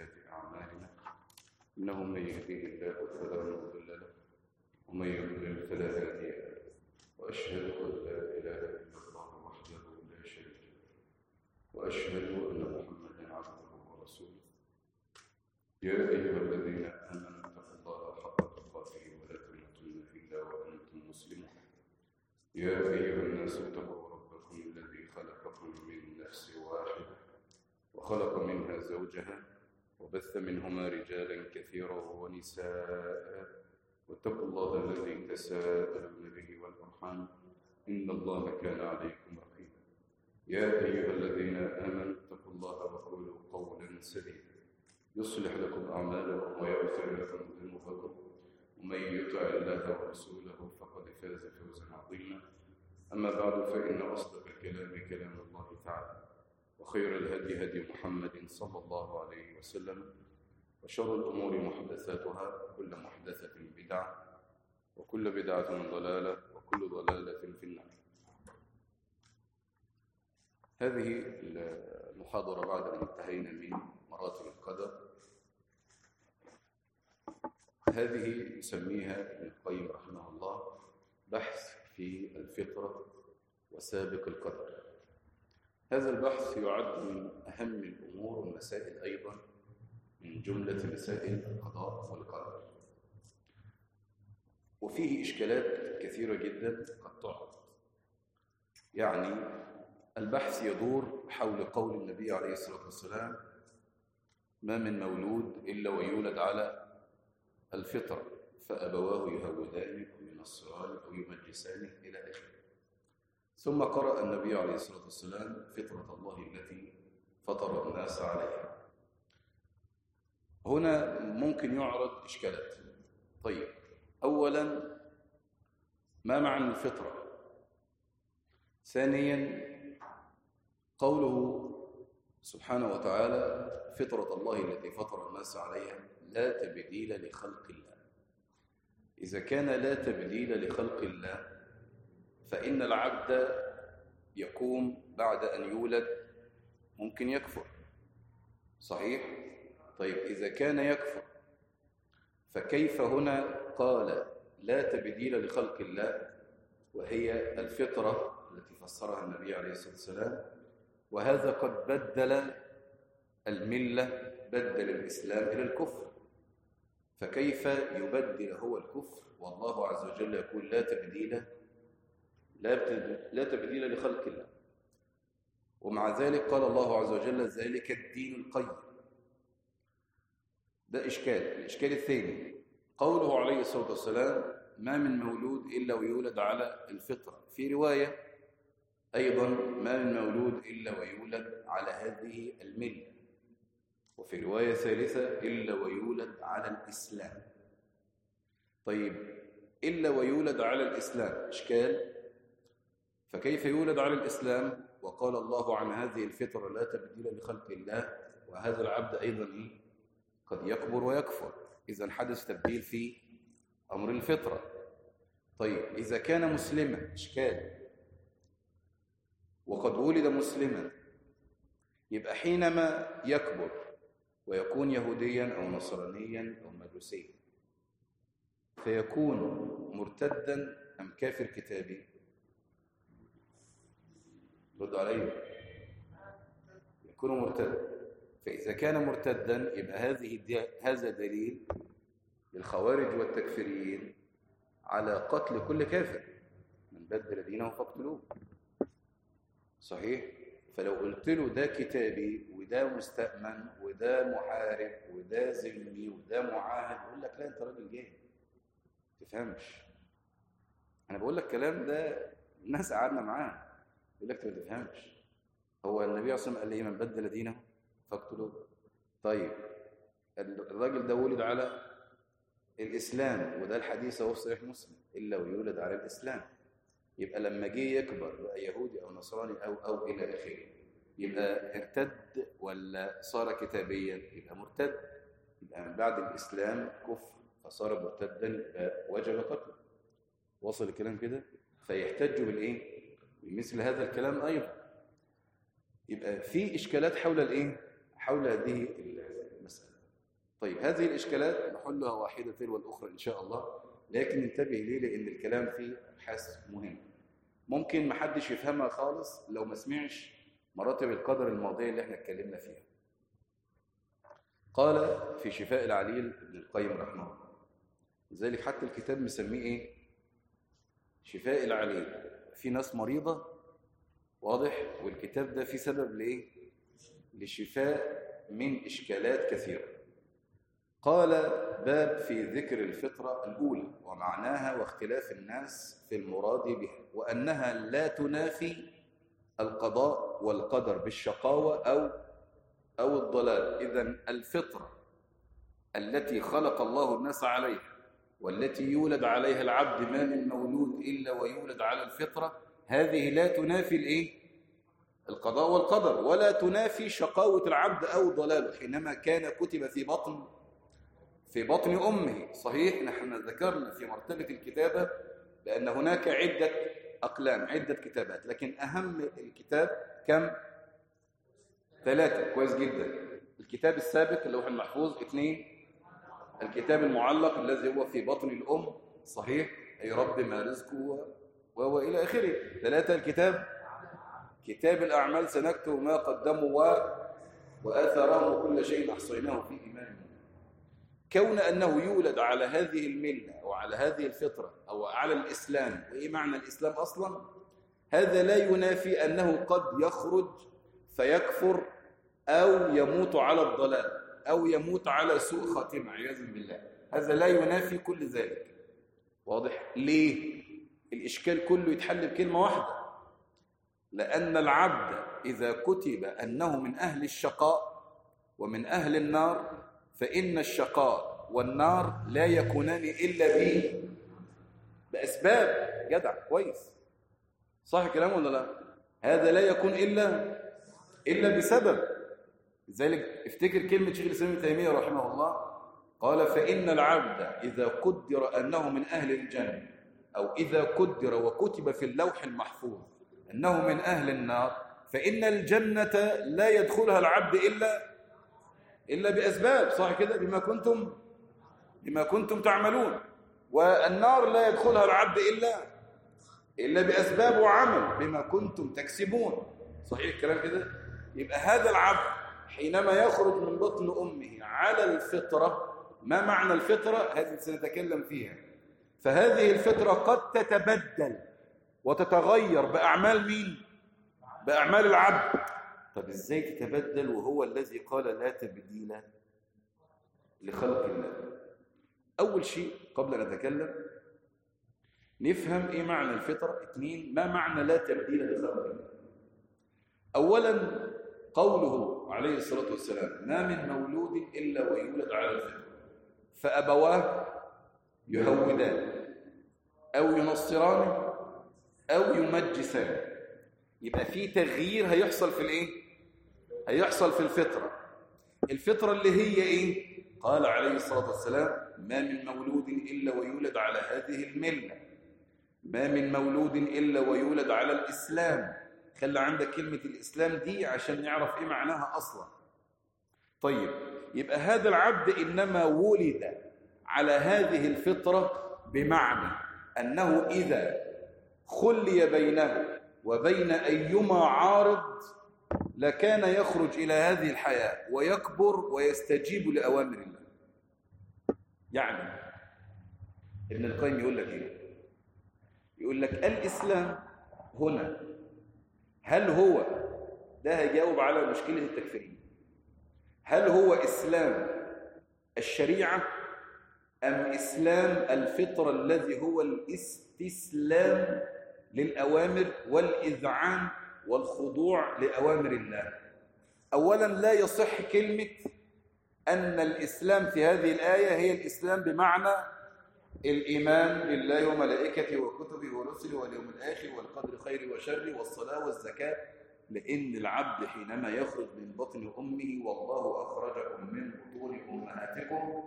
وسيئات أعمالنا إنه من يهديه الله فلا مضل له ومن يضلل فلا هادي له وأشهد أن لا إله إلا الله وحده لا شريك له وأشهد أن محمدا عبده ورسوله يا أيها الذين آمنوا اتقوا الله حق تقاته ولا تموتن إلا وأنتم مسلمون يا أيها الناس اتقوا ربكم الذي خلقكم من نفس واحدة وخلق منها زوجها وبث منهما رجالا كثيرا ونساء واتقوا الله الذي تساءلون به والأرحام إن الله كان عليكم رقيبا يا أيها الذين آمنوا اتقوا الله وقولوا قولا سديدا يصلح لكم أعمالكم ويغفر لكم ذنوبكم ومن يطع الله ورسوله فقد فاز فوزا عظيما أما بعد فإن أصدق الكلام كلام الله تعالى وخير الهدي هدي محمد صلى الله عليه وسلم وشر الأمور محدثاتها وكل محدثة بدعة وكل بدعة ضلالة وكل ضلالة في النار هذه المحاضرة بعد أن انتهينا من مراتب القدر هذه يسميها ابن القيم رحمه الله بحث في الفطرة وسابق القدر هذا البحث يعد من أهم الأمور والمسائل أيضا من جملة مسائل القضاء والقدر وفيه إشكالات كثيرة جدا قد تعرض يعني البحث يدور حول قول النبي عليه الصلاة والسلام ما من مولود إلا ويولد على الفطرة فأبواه يهودانه أو ينصرانه أو يمجسانه إلى آخره ثم قرأ النبي عليه الصلاة والسلام فطرة الله التي فطر الناس عليها هنا ممكن يعرض إشكالات طيب أولا ما معنى الفطرة ثانيا قوله سبحانه وتعالى فطرة الله التي فطر الناس عليها لا تبديل لخلق الله إذا كان لا تبديل لخلق الله فإن العبد يقوم بعد أن يولد ممكن يكفر صحيح؟ طيب إذا كان يكفر فكيف هنا قال لا تبديل لخلق الله وهي الفطرة التي فسرها النبي عليه الصلاة والسلام وهذا قد بدل الملة بدل الإسلام إلى الكفر فكيف يبدل هو الكفر والله عز وجل يقول لا تبديل لا تبديل لخلق الله ومع ذلك قال الله عز وجل ذلك الدين القيم ده إشكال الإشكال الثاني قوله عليه الصلاة والسلام ما من مولود إلا ويولد على الفطرة في رواية أيضا ما من مولود إلا ويولد على هذه الملة وفي رواية ثالثة إلا ويولد على الإسلام طيب إلا ويولد على الإسلام إشكال فكيف يولد على الإسلام وقال الله عن هذه الفطرة لا تبديل لخلق الله وهذا العبد أيضا إيه؟ قد يكبر ويكفر إذا حدث تبديل في أمر الفطرة طيب إذا كان مسلما إشكال وقد ولد مسلما يبقى حينما يكبر ويكون يهوديا أو نصرانيا أو مجوسيا فيكون مرتدا أم كافر كتابي رد عليه يكون مرتدا فإذا كان مرتدا يبقى هذه هذا دليل للخوارج والتكفيريين على قتل كل كافر من بدل دينه فاقتلوه صحيح فلو قلت له ده كتابي وده مستأمن وده محارب وده ذمي وده معاهد يقول لك لا انت راجل جاهل تفهمش انا بقول لك الكلام ده الناس قعدنا معاه يقول لك ما تفهمش هو النبي عليه الصلاه قال ايه من بدل دينه فاقتلوه طيب الراجل ده ولد على الاسلام وده الحديث اهو في صحيح مسلم الا ويولد على الاسلام يبقى لما جه يكبر بقى يهودي او نصراني او او الى اخره يبقى ارتد ولا صار كتابيا يبقى مرتد يبقى من بعد الاسلام كفر فصار مرتدا يبقى وجب قتله وصل الكلام كده فيحتج بالايه بمثل هذا الكلام ايضا يبقى في اشكالات حول الايه حول هذه المساله طيب هذه الإشكالات نحلها واحدة تلو الأخرى إن شاء الله لكن انتبه ليه لأن الكلام فيه أبحاث مهم ممكن محدش يفهمها خالص لو ما سمعش مراتب القدر الماضية اللي احنا اتكلمنا فيها قال في شفاء العليل ابن القيم رحمه الله لذلك حتى الكتاب مسميه ايه شفاء العليل في ناس مريضة واضح والكتاب ده في سبب لايه لشفاء من إشكالات كثيرة قال باب في ذكر الفطرة الأولى ومعناها واختلاف الناس في المراد بها وأنها لا تنافي القضاء والقدر بالشقاوة أو أو الضلال إذا الفطرة التي خلق الله الناس عليها والتي يولد عليها العبد ما من مولود إلا ويولد على الفطرة هذه لا تنافي الإيه؟ القضاء والقدر ولا تنافي شقاوة العبد أو ضلاله حينما كان كتب في بطن في بطن أمه صحيح نحن ذكرنا في مرتبة الكتابة بأن هناك عدة أقلام عدة كتابات لكن أهم الكتاب كم؟ ثلاثة كويس جدا الكتاب السابق اللوح المحفوظ اثنين الكتاب المعلق الذي هو في بطن الأم صحيح أي رب ما رزقه وهو إلى آخره ثلاثة الكتاب كتاب الأعمال سنكتب ما قدموا و... وآثارهم وكل شيء أحصيناه في إيمان كون أنه يولد على هذه الملة أو على هذه الفطرة أو على الإسلام وإيه معنى الإسلام أصلا هذا لا ينافي أنه قد يخرج فيكفر أو يموت على الضلال أو يموت على سوء خاتمة عياذا بالله هذا لا ينافي كل ذلك واضح ليه الإشكال كله يتحل بكلمة واحدة لأن العبد إذا كتب أنه من أهل الشقاء ومن أهل النار فإن الشقاء والنار لا يكونان إلا به بأسباب جدع كويس صح كلام ولا لا هذا لا يكون إلا إلا بسبب لذلك افتكر كلمة شيخ الإسلام ابن تيمية رحمه الله قال فإن العبد إذا قدر أنه من أهل الجنة أو إذا قدر وكتب في اللوح المحفوظ أنه من أهل النار فإن الجنة لا يدخلها العبد إلا إلا بأسباب صح كده بما كنتم بما كنتم تعملون والنار لا يدخلها العبد إلا إلا بأسباب وعمل بما كنتم تكسبون صحيح الكلام كده يبقى هذا العبد حينما يخرج من بطن أمه على الفطرة ما معنى الفطرة هذه سنتكلم فيها فهذه الفطرة قد تتبدل وتتغير بأعمال مين بأعمال العبد طب ازاي تتبدل وهو الذي قال لا تبديل لخلق الله أول شيء قبل أن نتكلم نفهم إيه معنى الفطرة اثنين ما معنى لا تبديل لخلق الله أولا قوله عليه الصلاة والسلام ما من مولود إلا ويولد على الفطرة فأبواه يهودان أو ينصران أو يمجسان يبقى في تغيير هيحصل في الايه هيحصل في الفطرة الفطرة اللي هي ايه قال عليه الصلاة والسلام ما من مولود إلا ويولد على هذه الملة ما من مولود إلا ويولد على الإسلام خلى عندك كلمة الإسلام دي عشان نعرف إيه معناها أصلا طيب يبقى هذا العبد إنما ولد على هذه الفطرة بمعنى أنه إذا خلي بينه وبين أيما عارض لكان يخرج إلى هذه الحياة ويكبر ويستجيب لأوامر الله يعني ابن القيم يقول لك إيه يقول لك الإسلام هنا هل هو ده هيجاوب على مشكلة التكفيرين هل هو إسلام الشريعة أم إسلام الفطرة الذي هو الاستسلام للأوامر والإذعان والخضوع لأوامر الله أولا لا يصح كلمة أن الإسلام في هذه الآية هي الإسلام بمعنى الإيمان بالله وملائكته وكتبه ورسله واليوم الآخر والقدر خير وشر والصلاة والزكاة لأن العبد حينما يخرج من بطن أمه والله أخرجكم من بطون أمهاتكم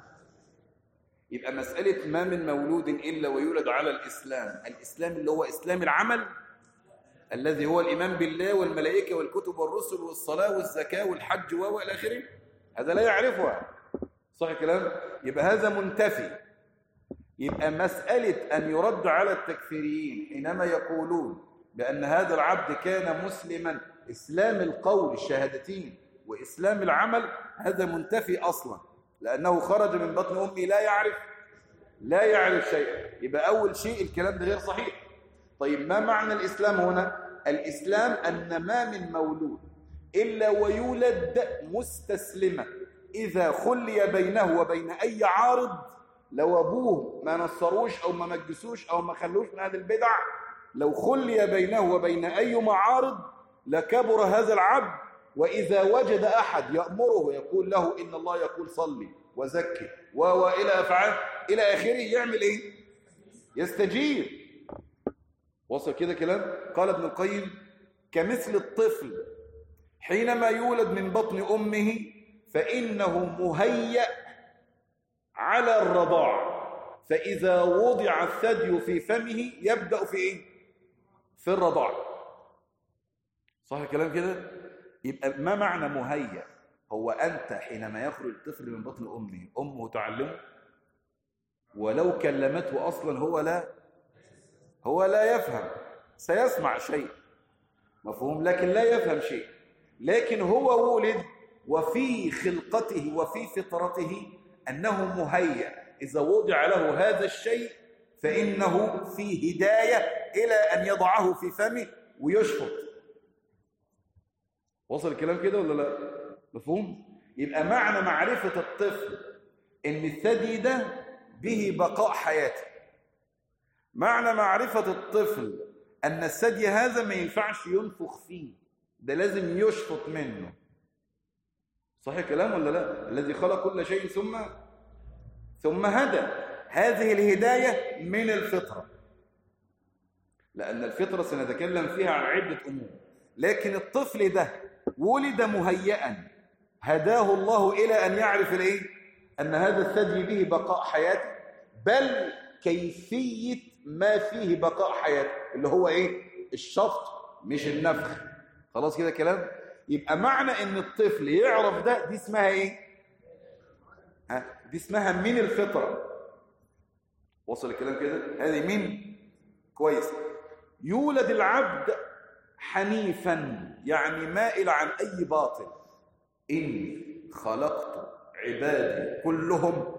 يبقى مسألة ما من مولود إلا ويولد على الإسلام الإسلام اللي هو إسلام العمل الذي هو الإيمان بالله والملائكة والكتب والرسل والصلاة والزكاة والحج وإلى آخره هذا لا يعرفها صح الكلام يبقى هذا منتفي يبقى مسألة أن يرد على التكفيريين حينما يقولون بأن هذا العبد كان مسلما إسلام القول الشهادتين وإسلام العمل هذا منتفي أصلا لأنه خرج من بطن أمه لا يعرف لا يعرف شيئا يبقى أول شيء الكلام ده غير صحيح طيب ما معنى الإسلام هنا الإسلام أن ما من مولود إلا ويولد مستسلما إذا خلي بينه وبين أي عارض لو أبوه ما نصروش أو ما مجسوش أو ما خلوش من هذه البدع لو خلي بينه وبين أي معارض لكبر هذا العبد وإذا وجد أحد يأمره يقول له إن الله يقول صلي وزكي وإلى أفعال إلى آخره يعمل إيه يستجيب وصل كده كلام قال ابن القيم كمثل الطفل حينما يولد من بطن أمه فإنه مهيأ على الرضاع فإذا وضع الثدي في فمه يبدأ في إيه؟ في الرضاع صح الكلام كده؟ يبقى ما معنى مهيأ؟ هو أنت حينما يخرج الطفل من بطن أمه أمه تعلمه ولو كلمته أصلا هو لا هو لا يفهم سيسمع شيء مفهوم لكن لا يفهم شيء لكن هو ولد وفي خلقته وفي فطرته أنه مهيأ إذا وضع له هذا الشيء فإنه في هداية إلى أن يضعه في فمه ويشفط وصل الكلام كده ولا لا مفهوم يبقى معنى معرفة الطفل ان الثدي ده به بقاء حياته معنى معرفة الطفل أن الثدي هذا ما ينفعش ينفخ فيه ده لازم يشفط منه صحيح كلام ولا لا الذي خلق كل شيء ثم ثم هدى هذه الهداية من الفطرة لأن الفطرة سنتكلم فيها عن عدة أمور لكن الطفل ده ولد مهيئا هداه الله إلى أن يعرف الإيه؟ أن هذا الثدي به بقاء حياته بل كيفية ما فيه بقاء حياته اللي هو إيه؟ الشفط مش النفخ خلاص كده كلام؟ يبقى معنى ان الطفل يعرف ده دي اسمها ايه ها دي اسمها من الفطره وصل الكلام كده هذه من كويس يولد العبد حنيفا يعني مائل عن اي باطل ان خلقت عبادي كلهم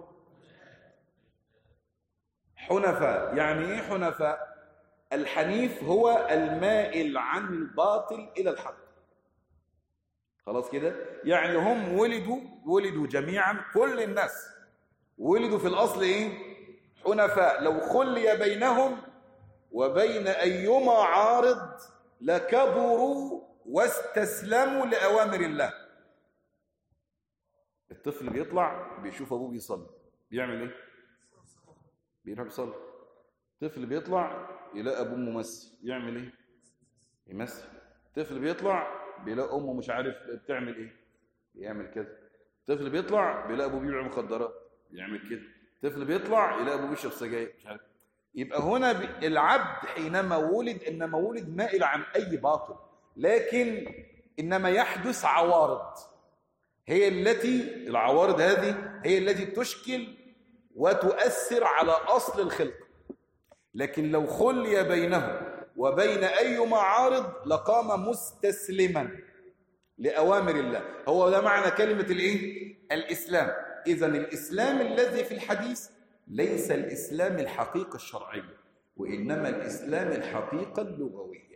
حنفاء يعني ايه حنفاء الحنيف هو المائل عن الباطل الى الحق خلاص كده يعني هم ولدوا ولدوا جميعا كل الناس ولدوا في الأصل إيه حنفاء لو خلي بينهم وبين أيما عارض لكبروا واستسلموا لأوامر الله الطفل بيطلع بيشوف أبوه بيصلي بيعمل إيه بيروح يصلي طفل بيطلع يلاقي أبوه ممثل يعمل إيه يمثل طفل بيطلع بيلاقي امه مش عارف بتعمل ايه يعمل كده طفل بيطلع بيلاقي ابوه بيبيع مخدرات يعمل كده طفل بيطلع يلاقي ابوه بيشرب سجاير مش عارف يبقى هنا العبد حينما ولد انما ولد مائل عن اي باطل لكن انما يحدث عوارض هي التي العوارض هذه هي التي تشكل وتؤثر على اصل الخلق لكن لو خلي بينه وبين أي معارض لقام مستسلما لأوامر الله هو ده معنى كلمة الإيه؟ الإسلام إذا الإسلام الذي في الحديث ليس الإسلام الحقيقة الشرعية وإنما الإسلام الحقيقة اللغوية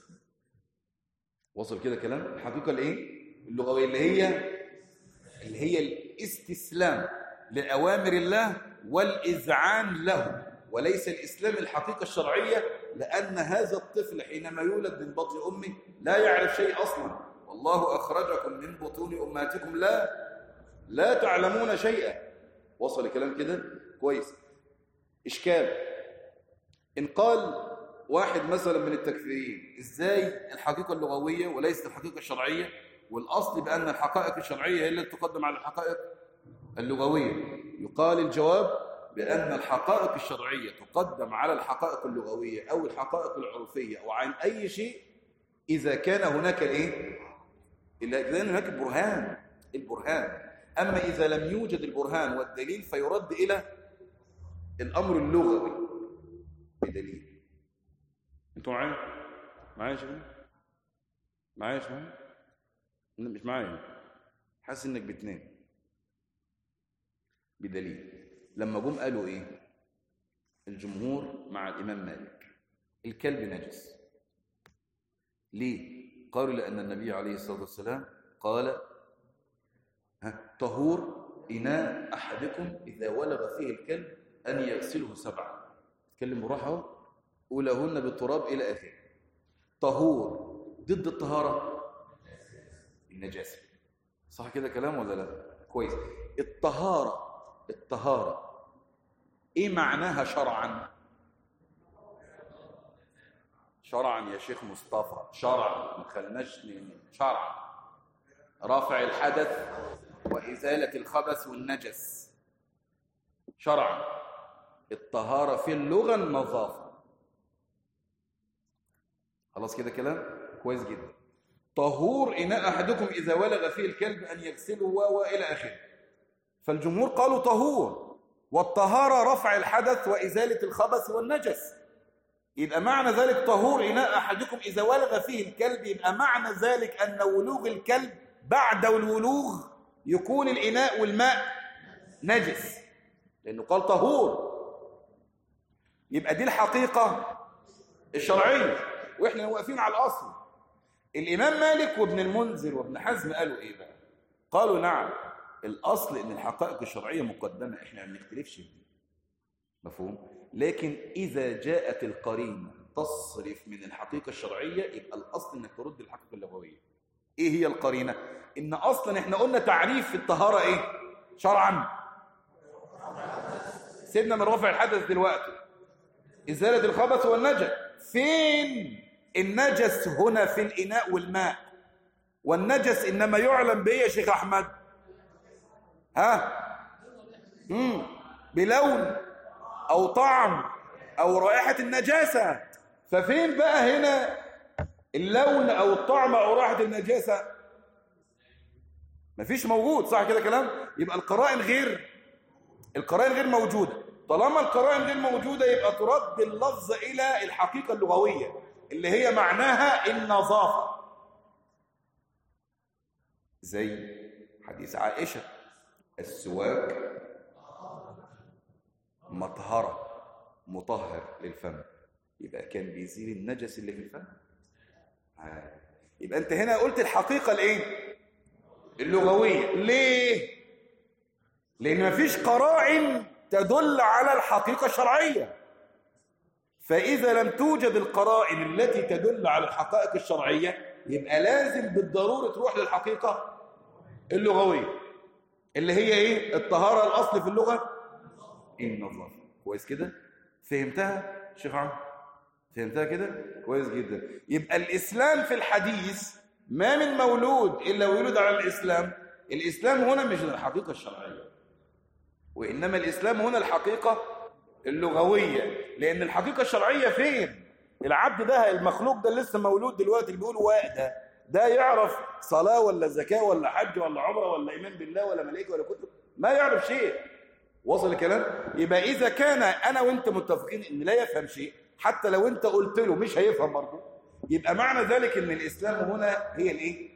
وصل كده كلام الحقيقة الإيه؟ اللغوية اللي هي اللي هي الاستسلام لأوامر الله والإذعان له وليس الإسلام الحقيقة الشرعية لأن هذا الطفل حينما يولد من بطن أمه لا يعرف شيء أصلا والله أخرجكم من بطون أمهاتكم لا لا تعلمون شيئا وصل الكلام كده كويس إشكال إن قال واحد مثلا من التكفيريين إزاي الحقيقة اللغوية وليست الحقيقة الشرعية والأصل بأن الحقائق الشرعية هي التي تقدم على الحقائق اللغوية يقال الجواب بأن الحقائق الشرعية تقدم على الحقائق اللغوية أو الحقائق العرفية أو عن أي شيء إذا كان هناك الإيه؟ إذا كان هناك البرهان البرهان أما إذا لم يوجد البرهان والدليل فيرد إلى الأمر اللغوي بدليل انتوا معايا معايا يا شباب معايا يا شباب لا، مش معايا حاسس إنك بتنام بدليل لما جم قالوا إيه الجمهور مع الإمام مالك الكلب نجس ليه قالوا لأن النبي عليه الصلاة والسلام قال ها طهور إناء أحدكم إذا ولغ فيه الكلب أن يغسله سبعا تكلم براحة اهو أولهن بالتراب إلى آخره طهور ضد الطهارة النجاسة صح كده كلام ولا لا كويس الطهارة الطهارة إيه معناها شرعا شرعا يا شيخ مصطفى شرعا ما خلناش ن- شرعا رفع الحدث وإزالة الخبث والنجس شرعا الطهارة في اللغة النظافة خلاص كده كلام كويس جدا طهور إناء أحدكم إذا ولغ فيه الكلب أن يغسله و إلى آخره فالجمهور قالوا طهور والطهارة رفع الحدث وإزالة الخبث والنجس يبقى معنى ذلك طهور إناء أحدكم إذا ولغ فيه الكلب يبقى معنى ذلك أن ولوغ الكلب بعد الولوغ يكون الإناء والماء نجس لأنه قال طهور يبقى دي الحقيقة الشرعية وإحنا واقفين على الأصل الإمام مالك وابن المنذر وابن حزم قالوا إيه بقى قالوا نعم الأصل إن الحقائق الشرعية مقدمة إحنا ما بنختلفش فيه مفهوم لكن إذا جاءت القرينة تصرف من الحقيقة الشرعية يبقى الأصل إنك ترد الحقيقة اللغوية إيه هي القرينة إن أصلا إحنا قلنا تعريف في الطهارة إيه شرعا سيبنا من رفع الحدث دلوقتي إزالة الخبث والنجس فين النجس هنا في الإناء والماء والنجس إنما يعلم بإيه يا شيخ أحمد ها مم. بلون أو طعم أو رائحة النجاسة ففين بقى هنا اللون أو الطعم أو رائحة النجاسة مفيش موجود صح كده كلام يبقى القرائن غير القرائن غير موجودة طالما القرائن غير موجودة يبقى ترد اللفظ إلى الحقيقة اللغوية اللي هي معناها النظافة زي حديث عائشة السواك مطهرة مطهر للفم يبقى كان بيزيل النجس اللي في الفم آه. يبقى انت هنا قلت الحقيقة الايه اللغوية ليه لان مفيش قرائن تدل على الحقيقة الشرعية فإذا لم توجد القرائن التي تدل على الحقائق الشرعية يبقى لازم بالضرورة تروح للحقيقة اللغوية اللي هي ايه الطهارة الأصل في اللغة النظافة كويس كده فهمتها شيخ عمرو فهمتها كده كويس جدا يبقى الإسلام في الحديث ما من مولود إلا ويولد على الإسلام الإسلام هنا مش الحقيقة الشرعية وإنما الإسلام هنا الحقيقة اللغوية لأن الحقيقة الشرعية فين العبد ده المخلوق ده لسه مولود دلوقتي اللي بيقول واء ده ده يعرف صلاة ولا زكاة ولا حج ولا عمرة ولا إيمان بالله ولا ملائكة ولا كتب ما يعرف شيء وصل الكلام يبقى إذا كان أنا وإنت متفقين إن لا يفهم شيء حتى لو أنت قلت له مش هيفهم برضه يبقى معنى ذلك إن الإسلام هنا هي الإيه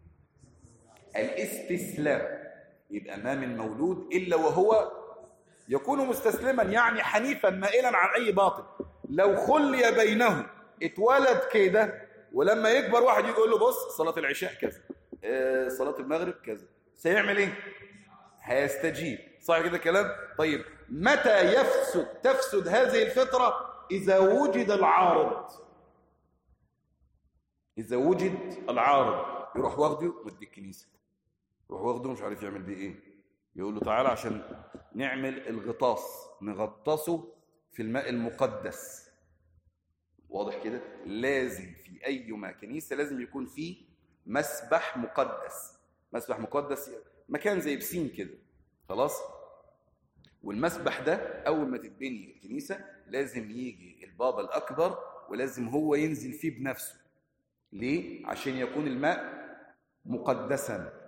الاستسلام يبقى ما من مولود إلا وهو يكون مستسلما يعني حنيفا مائلا عن أي باطل لو خلي بينه اتولد كده ولما يكبر واحد يجي يقول له بص صلاة العشاء كذا آه صلاة المغرب كذا سيعمل ايه هيستجيب صح كده كلام طيب متى يفسد تفسد هذه الفطرة إذا وجد العارض إذا وجد العارض يروح واخده ودي الكنيسة يروح واخده مش عارف يعمل بيه ايه يقول له تعالى عشان نعمل الغطاس نغطسه في الماء المقدس واضح كده لازم في أي كنيسة لازم يكون فيه مسبح مقدس مسبح مقدس مكان زي بسين كده خلاص والمسبح ده أول ما تتبني الكنيسة لازم يجي البابا الأكبر ولازم هو ينزل فيه بنفسه ليه؟ عشان يكون الماء مقدسا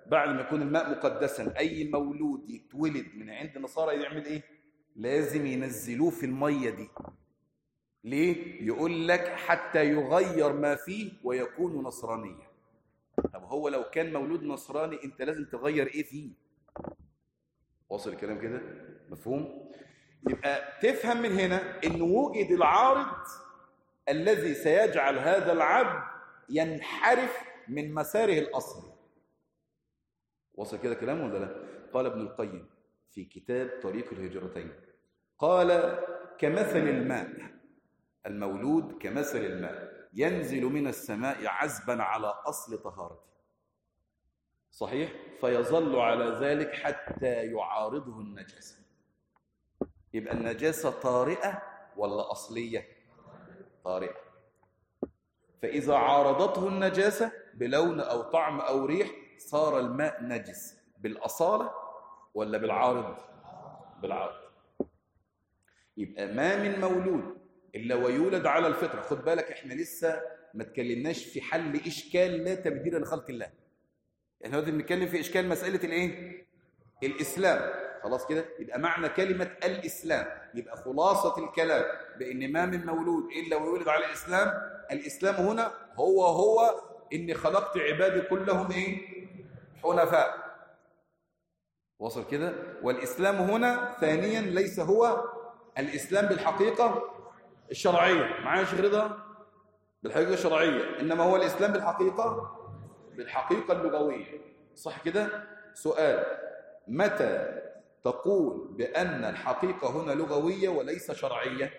بعد ما يكون الماء مقدسا اي مولود يتولد من عند النصارى يعمل ايه لازم ينزلوه في الميه دي ليه يقول لك حتى يغير ما فيه ويكون نصرانيا طب هو لو كان مولود نصراني انت لازم تغير ايه فيه واصل الكلام كده مفهوم يبقى تفهم من هنا ان وجد العارض الذي سيجعل هذا العبد ينحرف من مساره الاصلي وصل كده كلام ولا لا قال ابن القيم في كتاب طريق الهجرتين قال كمثل الماء المولود كمثل الماء ينزل من السماء عزبا على اصل طهارته صحيح فيظل على ذلك حتى يعارضه النجاسه يبقى النجاسه طارئه ولا اصليه طارئه فاذا عارضته النجاسه بلون او طعم او ريح صار الماء نجس بالاصاله ولا بالعارض بالعارض يبقى ما من مولود الا ويولد على الفطره خد بالك احنا لسه ما اتكلمناش في حل اشكال لا تبديل لخلق الله احنا دلوقتي بنتكلم في اشكال مساله الايه الاسلام خلاص كده يبقى معنى كلمه الاسلام يبقى خلاصه الكلام بان ما من مولود الا ويولد على الاسلام الاسلام هنا هو هو اني خلقت عبادي كلهم ايه حنفاء وصل كده والاسلام هنا ثانيا ليس هو الاسلام بالحقيقه الشرعيه معايا يا شيخ رضا بالحقيقه الشرعيه انما هو الاسلام بالحقيقه بالحقيقه اللغويه صح كده سؤال متى تقول بان الحقيقه هنا لغويه وليس شرعيه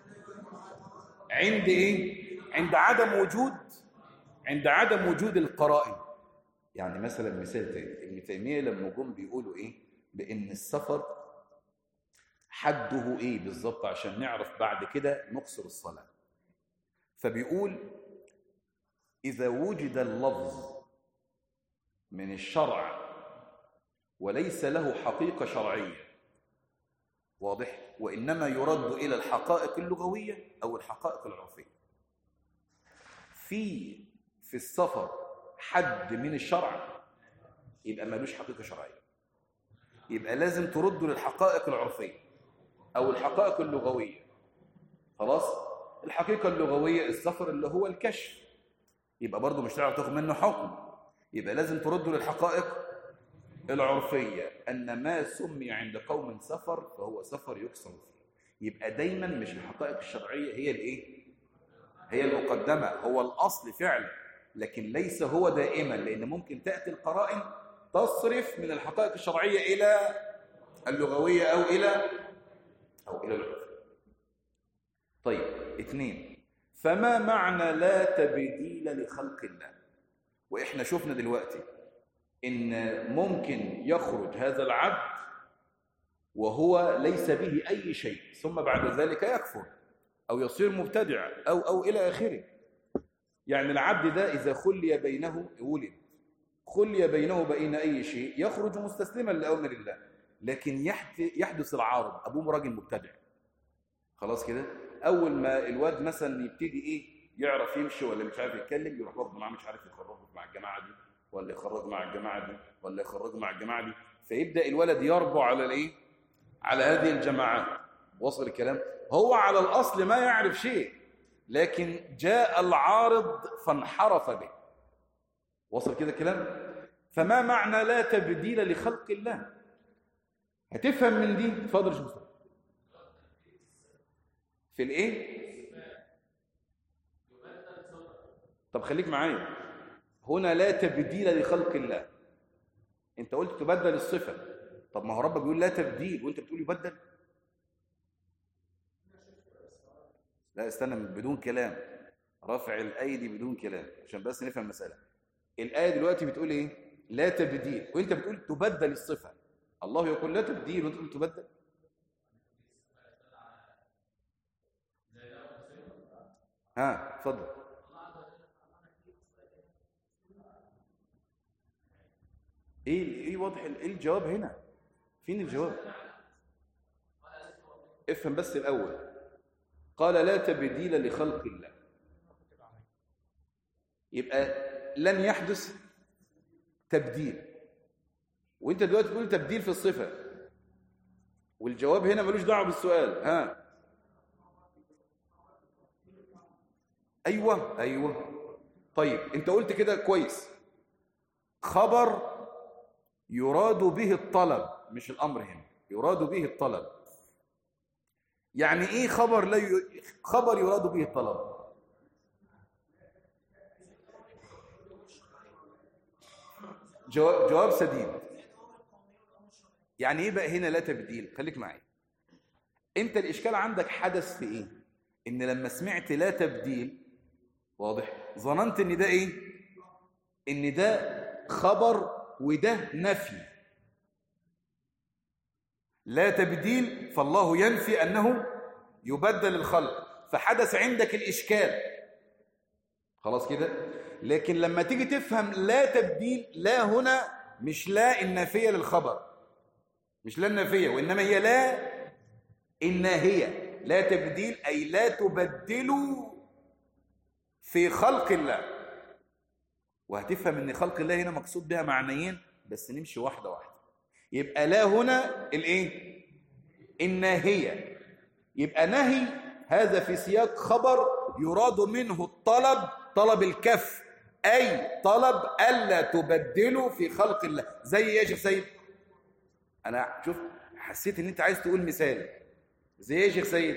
عند ايه عند عدم وجود عند عدم وجود القرائن يعني مثلا مثال تاني ابن تيميه لما جم بيقولوا ايه بان السفر حده ايه بالظبط عشان نعرف بعد كده نقصر الصلاه فبيقول اذا وجد اللفظ من الشرع وليس له حقيقه شرعيه واضح وانما يرد الى الحقائق اللغويه او الحقائق العرفيه في في السفر حد من الشرع يبقى ملوش حقيقه شرعيه يبقى لازم ترده للحقائق العرفيه او الحقائق اللغويه خلاص الحقيقه اللغويه السفر اللي هو الكشف يبقى برضه مش هتعرف تاخد منه حكم يبقى لازم ترده للحقائق العرفيه ان ما سمي عند قوم سفر فهو سفر يقسم فيه يبقى دايما مش الحقائق الشرعيه هي الايه هي المقدمه هو الاصل فعلا لكن ليس هو دائما لان ممكن تاتي القرائن تصرف من الحقائق الشرعيه الى اللغويه او الى او الى العرف طيب اثنين فما معنى لا تبديل لخلق الله واحنا شفنا دلوقتي ان ممكن يخرج هذا العبد وهو ليس به اي شيء ثم بعد ذلك يكفر او يصير مبتدع او او الى اخره يعني العبد ده اذا خلي بينه ولد خلي بينه وبين اي شيء يخرج مستسلما لاوامر الله لكن يحدث العارض ابوه راجل مبتدع خلاص كده اول ما الواد مثلا يبتدي ايه يعرف يمشي ولا مش عارف يتكلم يروح واخده معاه مش عارف يخرجه مع الجماعه دي ولا يخرج مع الجماعه دي ولا يخرجه مع الجماعه دي فيبدا الولد يربو على الايه على هذه الجماعات وصل الكلام هو على الاصل ما يعرف شيء لكن جاء العارض فانحرف به وصل كده الكلام فما معنى لا تبديل لخلق الله هتفهم من دي اتفضل يا مصطفى في الايه طب خليك معايا هنا لا تبديل لخلق الله انت قلت تبدل الصفه طب ما هو ربك بيقول لا تبديل وانت بتقول يبدل لا استنى بدون كلام رفع الايدي بدون كلام عشان بس نفهم المساله الايه دلوقتي بتقول ايه لا تبديل وانت بتقول تبدل الصفه الله يقول لا تبديل وانت بتقول تبدل ها اتفضل ايه ايه واضح ايه الجواب هنا فين الجواب افهم بس الاول قال لا تبديل لخلق الله يبقى لن يحدث تبديل وانت دلوقتي تقول تبديل في الصفة والجواب هنا ملوش دعوه بالسؤال ها ايوه ايوه طيب انت قلت كده كويس خبر يراد به الطلب مش الامر هنا يراد به الطلب يعني ايه خبر لا ي... خبر يراد به الطلب جواب, جواب سديد يعني ايه بقى هنا لا تبديل خليك معايا انت الاشكال عندك حدث في ايه ان لما سمعت لا تبديل واضح ظننت ان ده ايه ان ده خبر وده نفي لا تبديل فالله ينفي انه يبدل الخلق فحدث عندك الاشكال خلاص كده لكن لما تيجي تفهم لا تبديل لا هنا مش لا النافيه للخبر مش لا النافيه وانما هي لا الناهيه لا تبديل اي لا تبدلوا في خلق الله وهتفهم ان خلق الله هنا مقصود بها معنيين بس نمشي واحده واحده يبقى لا هنا الايه الناهيه يبقى نهي هذا في سياق خبر يراد منه الطلب طلب الكف اي طلب الا تبدلوا في خلق الله زي ايه يا شيخ سيد انا شوف حسيت ان انت عايز تقول مثال زي ايه يا شيخ سيد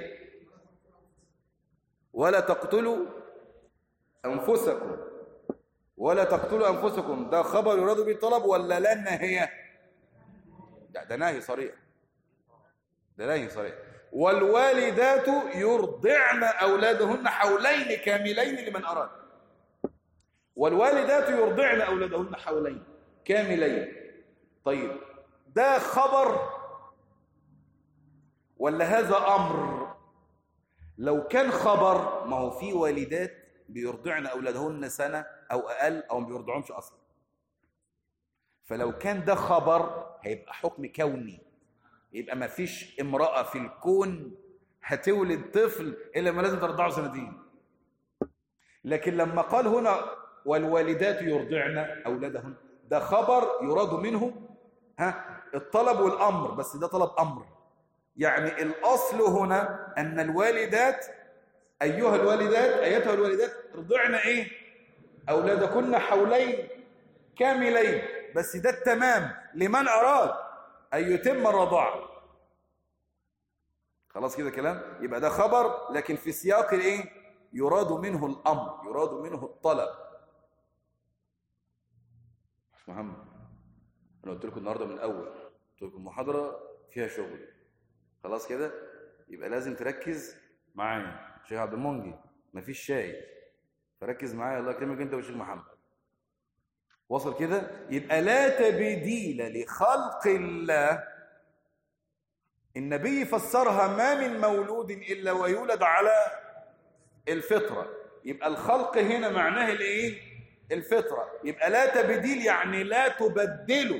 ولا تقتلوا انفسكم ولا تقتلوا انفسكم ده خبر يراد به الطلب ولا لا النهيه ده ده نهي صريح ده نهي صريح والوالدات يرضعن اولادهن حولين كاملين لمن اراد والوالدات يرضعن اولادهن حولين كاملين طيب ده خبر ولا هذا امر لو كان خبر ما هو في والدات بيرضعن اولادهن سنه او اقل او ما بيرضعهمش اصلا فلو كان ده خبر هيبقى حكم كوني يبقى ما فيش امراه في الكون هتولد طفل الا ما لازم ترضعه سنتين لكن لما قال هنا والوالدات يرضعن اولادهن ده خبر يراد منه ها الطلب والامر بس ده طلب امر يعني الاصل هنا ان الوالدات ايها الوالدات ايتها الوالدات رضعن ايه اولادكن حولين كاملين بس ده التمام لمن اراد ان يتم الرضاعه خلاص كده كلام يبقى ده خبر لكن في سياق الايه يراد منه الامر يراد منه الطلب مش محمد انا قلت لكم النهارده من الاول قلت لكم محاضره فيها شغل خلاص كده يبقى لازم تركز معايا شيخ عبد المنجي مفيش شاي فركز معايا الله يكرمك انت والشيخ محمد وصل كده يبقى لا تبديل لخلق الله النبي فسرها ما من مولود الا ويولد على الفطره يبقى الخلق هنا معناه الايه الفطره يبقى لا تبديل يعني لا تبدلوا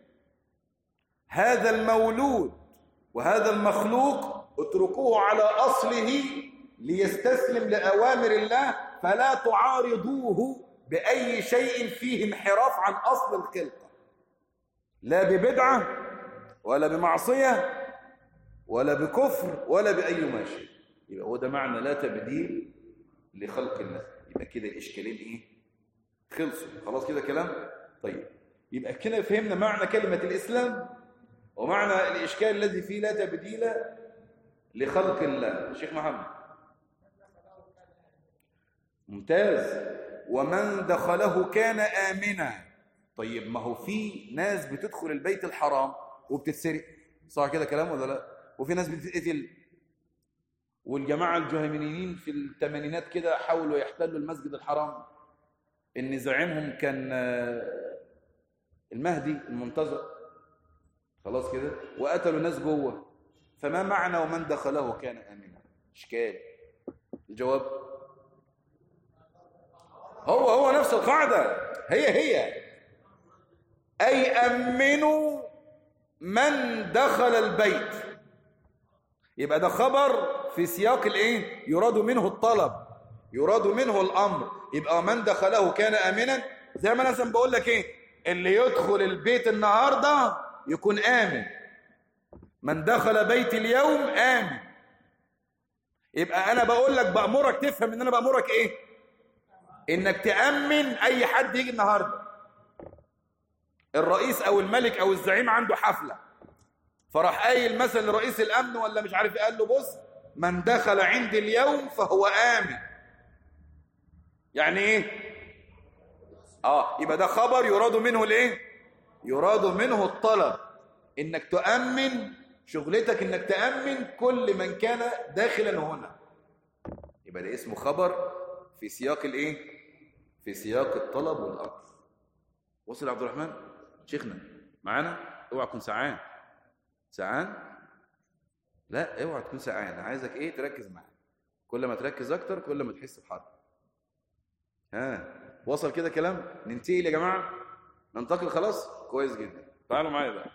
هذا المولود وهذا المخلوق اتركوه على اصله ليستسلم لاوامر الله فلا تعارضوه باي شيء فيه انحراف عن اصل الخلقه لا ببدعه ولا بمعصيه ولا بكفر ولا باي ماشي يبقى هو ده معنى لا تبديل لخلق الله يبقى كده الاشكالين ايه خلصوا خلاص كده كلام طيب يبقى كده فهمنا معنى كلمه الاسلام ومعنى الاشكال الذي فيه لا تبديل لخلق الله شيخ محمد ممتاز ومن دخله كان آمنا طيب ما هو في ناس بتدخل البيت الحرام وبتتسرق صح كده كلام ولا لا وفي ناس بتتقتل والجماعة الجهيمنيين في الثمانينات كده حاولوا يحتلوا المسجد الحرام ان زعيمهم كان المهدي المنتظر خلاص كده وقتلوا ناس جوه فما معنى ومن دخله كان آمنا اشكال الجواب هو هو نفس القاعدة هي هي أي أمنوا من دخل البيت يبقى ده خبر في سياق الايه يراد منه الطلب يراد منه الامر يبقى من دخله كان امنا زي ما انا مثلا بقول لك ايه اللي يدخل البيت النهارده يكون امن من دخل بيت اليوم امن يبقى انا بقول لك بامرك تفهم ان انا بامرك ايه انك تامن اي حد يجي النهارده الرئيس او الملك او الزعيم عنده حفله فراح قايل مثلا لرئيس الامن ولا مش عارف ايه قال له بص من دخل عندي اليوم فهو امن يعني ايه اه يبقى ده خبر يراد منه الايه يراد منه الطلب انك تؤمن شغلتك انك تأمن كل من كان داخلا هنا يبقى ده اسمه خبر في سياق الايه في سياق الطلب والامر وصل يا عبد الرحمن شيخنا معانا اوعى تكون سعان سعان لا اوعى تكون سعان انا عايزك ايه تركز معايا كل ما تركز اكتر كل ما تحس بحرب ها وصل كده كلام ننتقل يا جماعه ننتقل خلاص كويس جدا تعالوا معايا بقى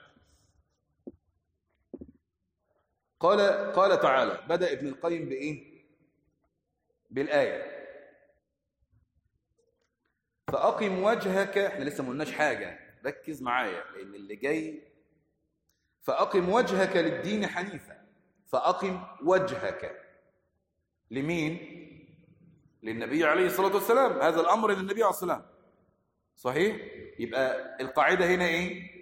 قال قال تعالى بدأ ابن القيم بإيه بالآية فأقم وجهك احنا لسه ما قلناش حاجة ركز معايا لأن اللي جاي فأقم وجهك للدين حنيفا فأقم وجهك لمين للنبي عليه الصلاة والسلام هذا الأمر للنبي عليه الصلاة والسلام صحيح يبقى القاعدة هنا إيه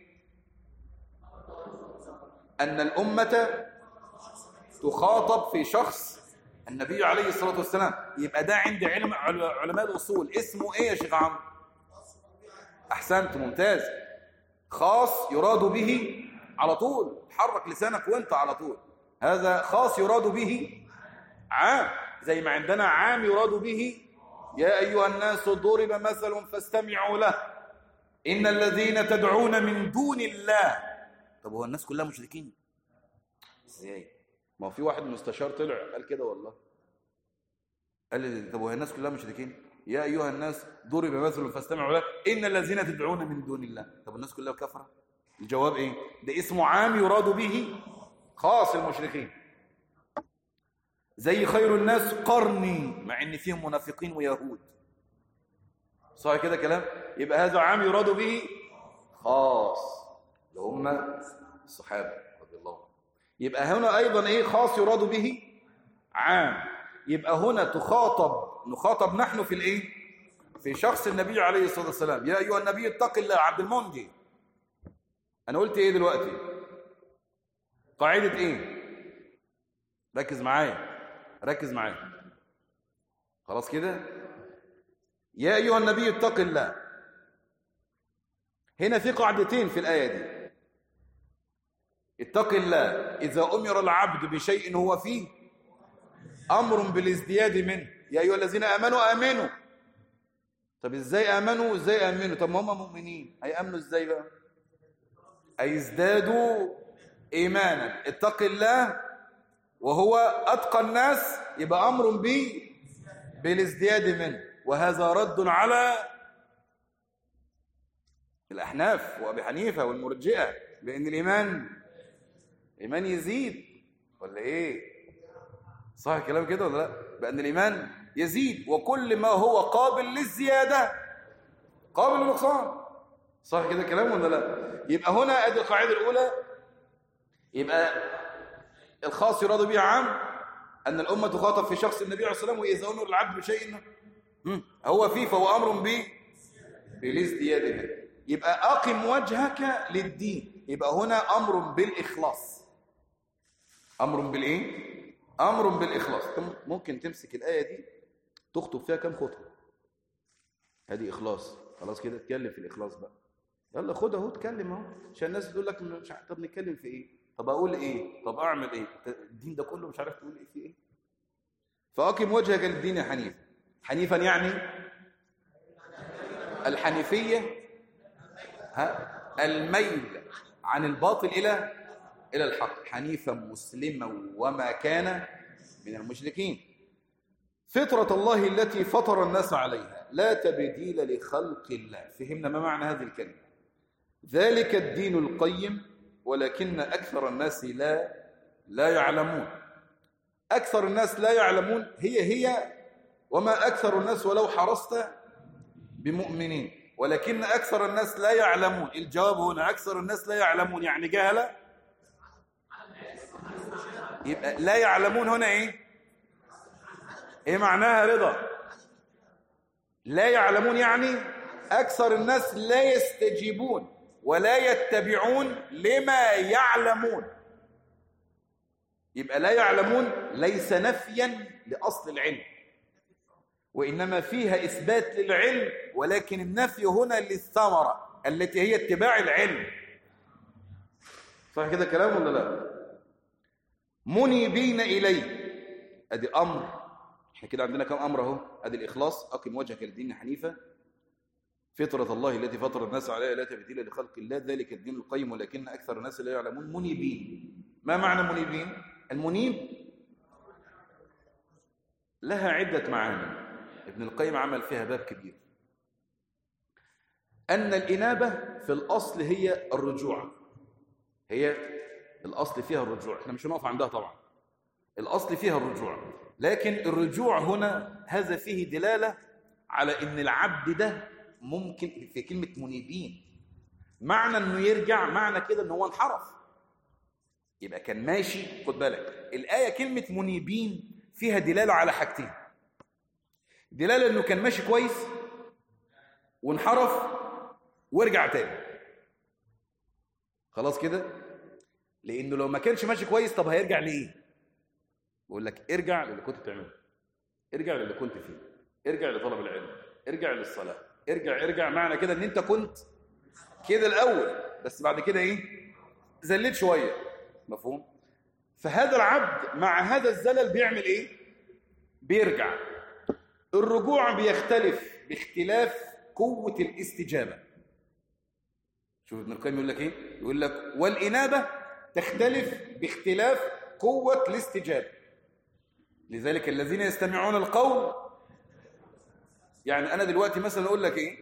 أن الأمة تخاطب في شخص النبي عليه الصلاة والسلام يبقى ده عند علم علماء الأصول اسمه إيه يا شيخ عمرو أحسنت ممتاز خاص يراد به على طول حرك لسانك وانت على طول هذا خاص يراد به عام زي ما عندنا عام يراد به يا أيها الناس ضرب مثل فاستمعوا له إن الذين تدعون من دون الله طب هو الناس كلها مشركين ازاي ما هو في واحد مستشار طلع قال كده والله قال لي طب وهي الناس كلها مشركين يا ايها الناس ضرب مثل فاستمعوا له ان الذين تدعون من دون الله طب الناس كلها كفره الجواب ايه ده اسمه عام يراد به خاص المشركين زي خير الناس قرني مع ان فيهم منافقين ويهود صح كده كلام يبقى هذا عام يراد به خاص اللي هم الصحابه رضي الله عنهم يبقى هنا ايضا ايه خاص يراد به عام يبقى هنا تخاطب نخاطب نحن في الايه في شخص النبي عليه الصلاه والسلام يا ايها النبي اتق الله عبد المنجي انا قلت ايه دلوقتي قاعده ايه ركز معايا ركز معايا خلاص كده يا ايها النبي اتق الله هنا في قاعدتين في الايه دي اتق الله اذا امر العبد بشيء هو فيه امر بالازدياد منه يا ايها الذين امنوا امنوا طب ازاي امنوا ازاي امنوا طب ما هم مؤمنين هيامنوا ازاي بقى هيزدادوا ايمانا اتق الله وهو اتقى الناس يبقى امر به بالازدياد منه وهذا رد على الاحناف وابي حنيفه والمرجئه لان الايمان الايمان يزيد ولا ايه صح الكلام كده ولا لا بان الايمان يزيد وكل ما هو قابل للزياده قابل للنقصان صح كده كلام ولا لا يبقى هنا ادي القاعده الاولى يبقى الخاص يراد به عام ان الامه تخاطب في شخص النبي عليه الصلاه والسلام واذا امر العبد بشيء هو فيه فهو امر به بالازدياد منه يبقى اقم وجهك للدين يبقى هنا امر بالاخلاص امر بالايه امر بالاخلاص ممكن تمسك الايه دي تخطب فيها كام خطبه هذه اخلاص خلاص كده اتكلم في الاخلاص بقى يلا خد اهو اتكلم اهو عشان الناس تقول لك مش عارف طب نتكلم في ايه طب اقول ايه طب اعمل ايه الدين ده كله مش عارف تقول ايه في ايه فاقم وجهك للدين حنيفا حنيفا يعني الحنيفيه ها الميل عن الباطل الى الى الحق حنيفا مسلما وما كان من المشركين فطرة الله التي فطر الناس عليها لا تبديل لخلق الله فهمنا ما معنى هذه الكلمة ذلك الدين القيم ولكن أكثر الناس لا لا يعلمون أكثر الناس لا يعلمون هي هي وما أكثر الناس ولو حرصت بمؤمنين ولكن أكثر الناس لا يعلمون الجواب هنا أكثر الناس لا يعلمون يعني جهلة يبقى لا يعلمون هنا إيه إيه معناها رضا لا يعلمون يعني أكثر الناس لا يستجيبون ولا يتبعون لما يعلمون يبقى لا يعلمون ليس نفيا لأصل العلم وإنما فيها إثبات للعلم ولكن النفي هنا للثمرة التي هي اتباع العلم صح كده كلام ولا لا منيبين إليه أدي أمر احنا كده عندنا كم أمر اهو أدي الإخلاص أقم وجهك للدين حنيفا فطرة الله التي فطر الناس عليها لا تبديل لخلق الله ذلك الدين القيم ولكن أكثر الناس لا يعلمون منيبين ما معنى منيبين المنيب لها عدة معاني ابن القيم عمل فيها باب كبير أن الإنابة في الأصل هي الرجوع هي الأصل فيها الرجوع احنا مش هنقف عندها طبعا الأصل فيها الرجوع لكن الرجوع هنا هذا فيه دلالة على أن العبد ده ممكن في كلمة منيبين معنى أنه يرجع معنى كده أنه هو انحرف يبقى كان ماشي خد بالك الآية كلمة منيبين فيها دلالة على حاجتين دلالة أنه كان ماشي كويس وانحرف وارجع تاني خلاص كده لأنه لو ما كانش ماشي كويس طب هيرجع لإيه بقول لك ارجع للي كنت بتعمله ارجع للي كنت فيه ارجع لطلب العلم ارجع للصلاة ارجع ارجع معنى كده ان انت كنت كده الاول بس بعد كده ايه زليت شوية مفهوم فهذا العبد مع هذا الزلل بيعمل ايه بيرجع الرجوع بيختلف باختلاف قوة الاستجابة شوف ابن القيم يقول لك ايه يقول لك والإنابة تختلف باختلاف قوة الاستجابة لذلك الذين يستمعون القول يعني أنا دلوقتي مثلا أقول لك إيه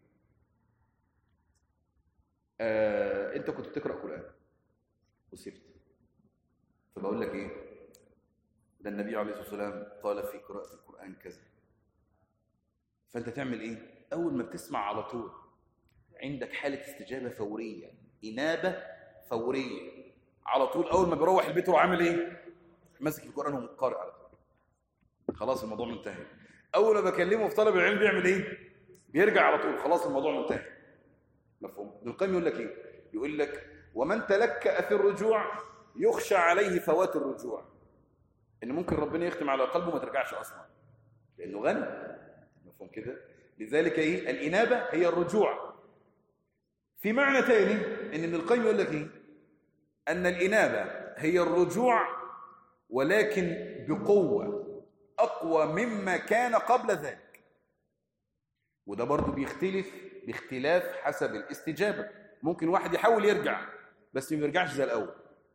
آه، أنت كنت بتقرأ قرآن وسبت فبقول لك إيه ده النبي عليه الصلاة والسلام قال في قراءة القرآن كذا فأنت تعمل إيه أول ما بتسمع على طول عندك حالة استجابة فورية إنابة فورية على طول أول ما بيروح البيت هو عامل إيه ماسك القرآن ومقارئ على طول خلاص الموضوع منتهي اول ما بكلمه في طلب العلم بيعمل ايه بيرجع على طول خلاص الموضوع منتهي مفهوم ابن القيم يقول لك ايه يقول لك ومن تلكأ في الرجوع يخشى عليه فوات الرجوع ان ممكن ربنا يختم على قلبه ما ترجعش اصلا لانه غني مفهوم كده لذلك ايه الانابه هي الرجوع في معنى ثاني ان ابن القيم يقول لك ايه ان الانابه هي الرجوع ولكن بقوه أقوى مما كان قبل ذلك وده برضو بيختلف باختلاف حسب الاستجابة ممكن واحد يحاول يرجع بس ما بيرجعش زي الأول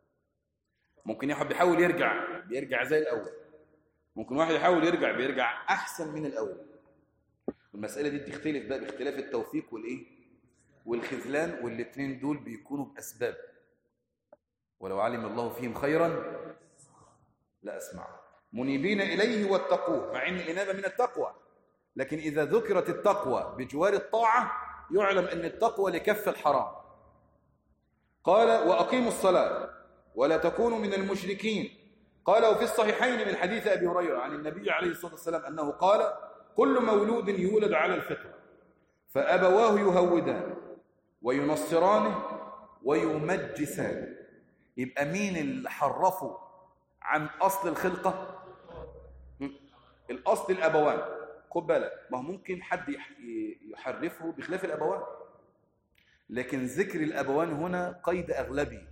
ممكن واحد بيحاول يرجع بيرجع زي الأول ممكن واحد يحاول يرجع بيرجع أحسن من الأول المسألة دي بتختلف بقى باختلاف التوفيق والإيه والخذلان والاثنين دول بيكونوا بأسباب ولو علم الله فيهم خيرا لا أسمعه منيبين إليه واتقوه مع أن الإنابة من التقوى لكن إذا ذكرت التقوى بجوار الطاعة يعلم أن التقوى لكف الحرام قال وأقيموا الصلاة ولا تكونوا من المشركين قال وفي الصحيحين من حديث أبي هريرة عن النبي عليه الصلاة والسلام أنه قال كل مولود يولد على الفطرة فأبواه يهودان وينصرانه ويمجسانه يبقى مين اللي حرفوا عن أصل الخلقة الأصل الأبوان خد بالك ما هو ممكن حد يحرفه بخلاف الأبوان لكن ذكر الأبوان هنا قيد أغلبي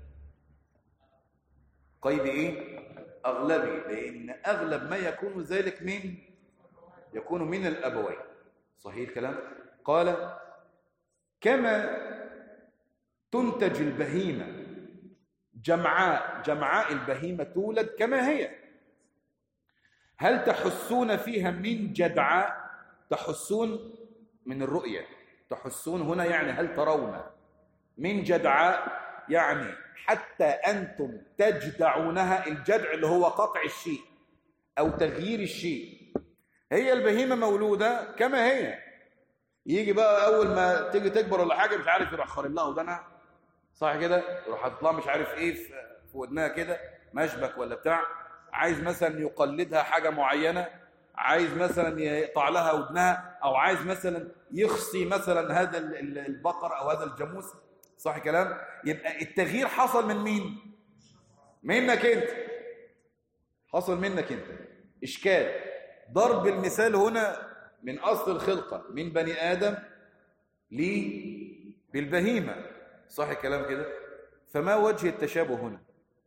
قيد إيه؟ أغلبي لأن أغلب ما يكون ذلك من يكون من الأبوين صحيح الكلام؟ قال كما تنتج البهيمة جمعاء جمعاء البهيمة تولد كما هي هل تحسون فيها من جدعاء تحسون من الرؤية تحسون هنا يعني هل ترون من جدعاء يعني حتى أنتم تجدعونها الجدع اللي هو قطع الشيء أو تغيير الشيء هي البهيمة مولودة كما هي يجي بقى اول ما تيجي تكبر ولا حاجه مش عارف يروح خارب لها ودانها صح كده يروح حاطط لها مش عارف ايه في في ودنها كده مشبك ولا بتاع عايز مثلا يقلدها حاجه معينه عايز مثلا يقطع لها ودنها او عايز مثلا يخصي مثلا هذا ال- ال- البقر او هذا الجاموس صح كلام يبقى التغيير حصل من مين منك انت حصل منك انت اشكال ضرب المثال هنا من اصل الخلقه من بني ادم ليه بالبهيمه صح الكلام كده فما وجه التشابه هنا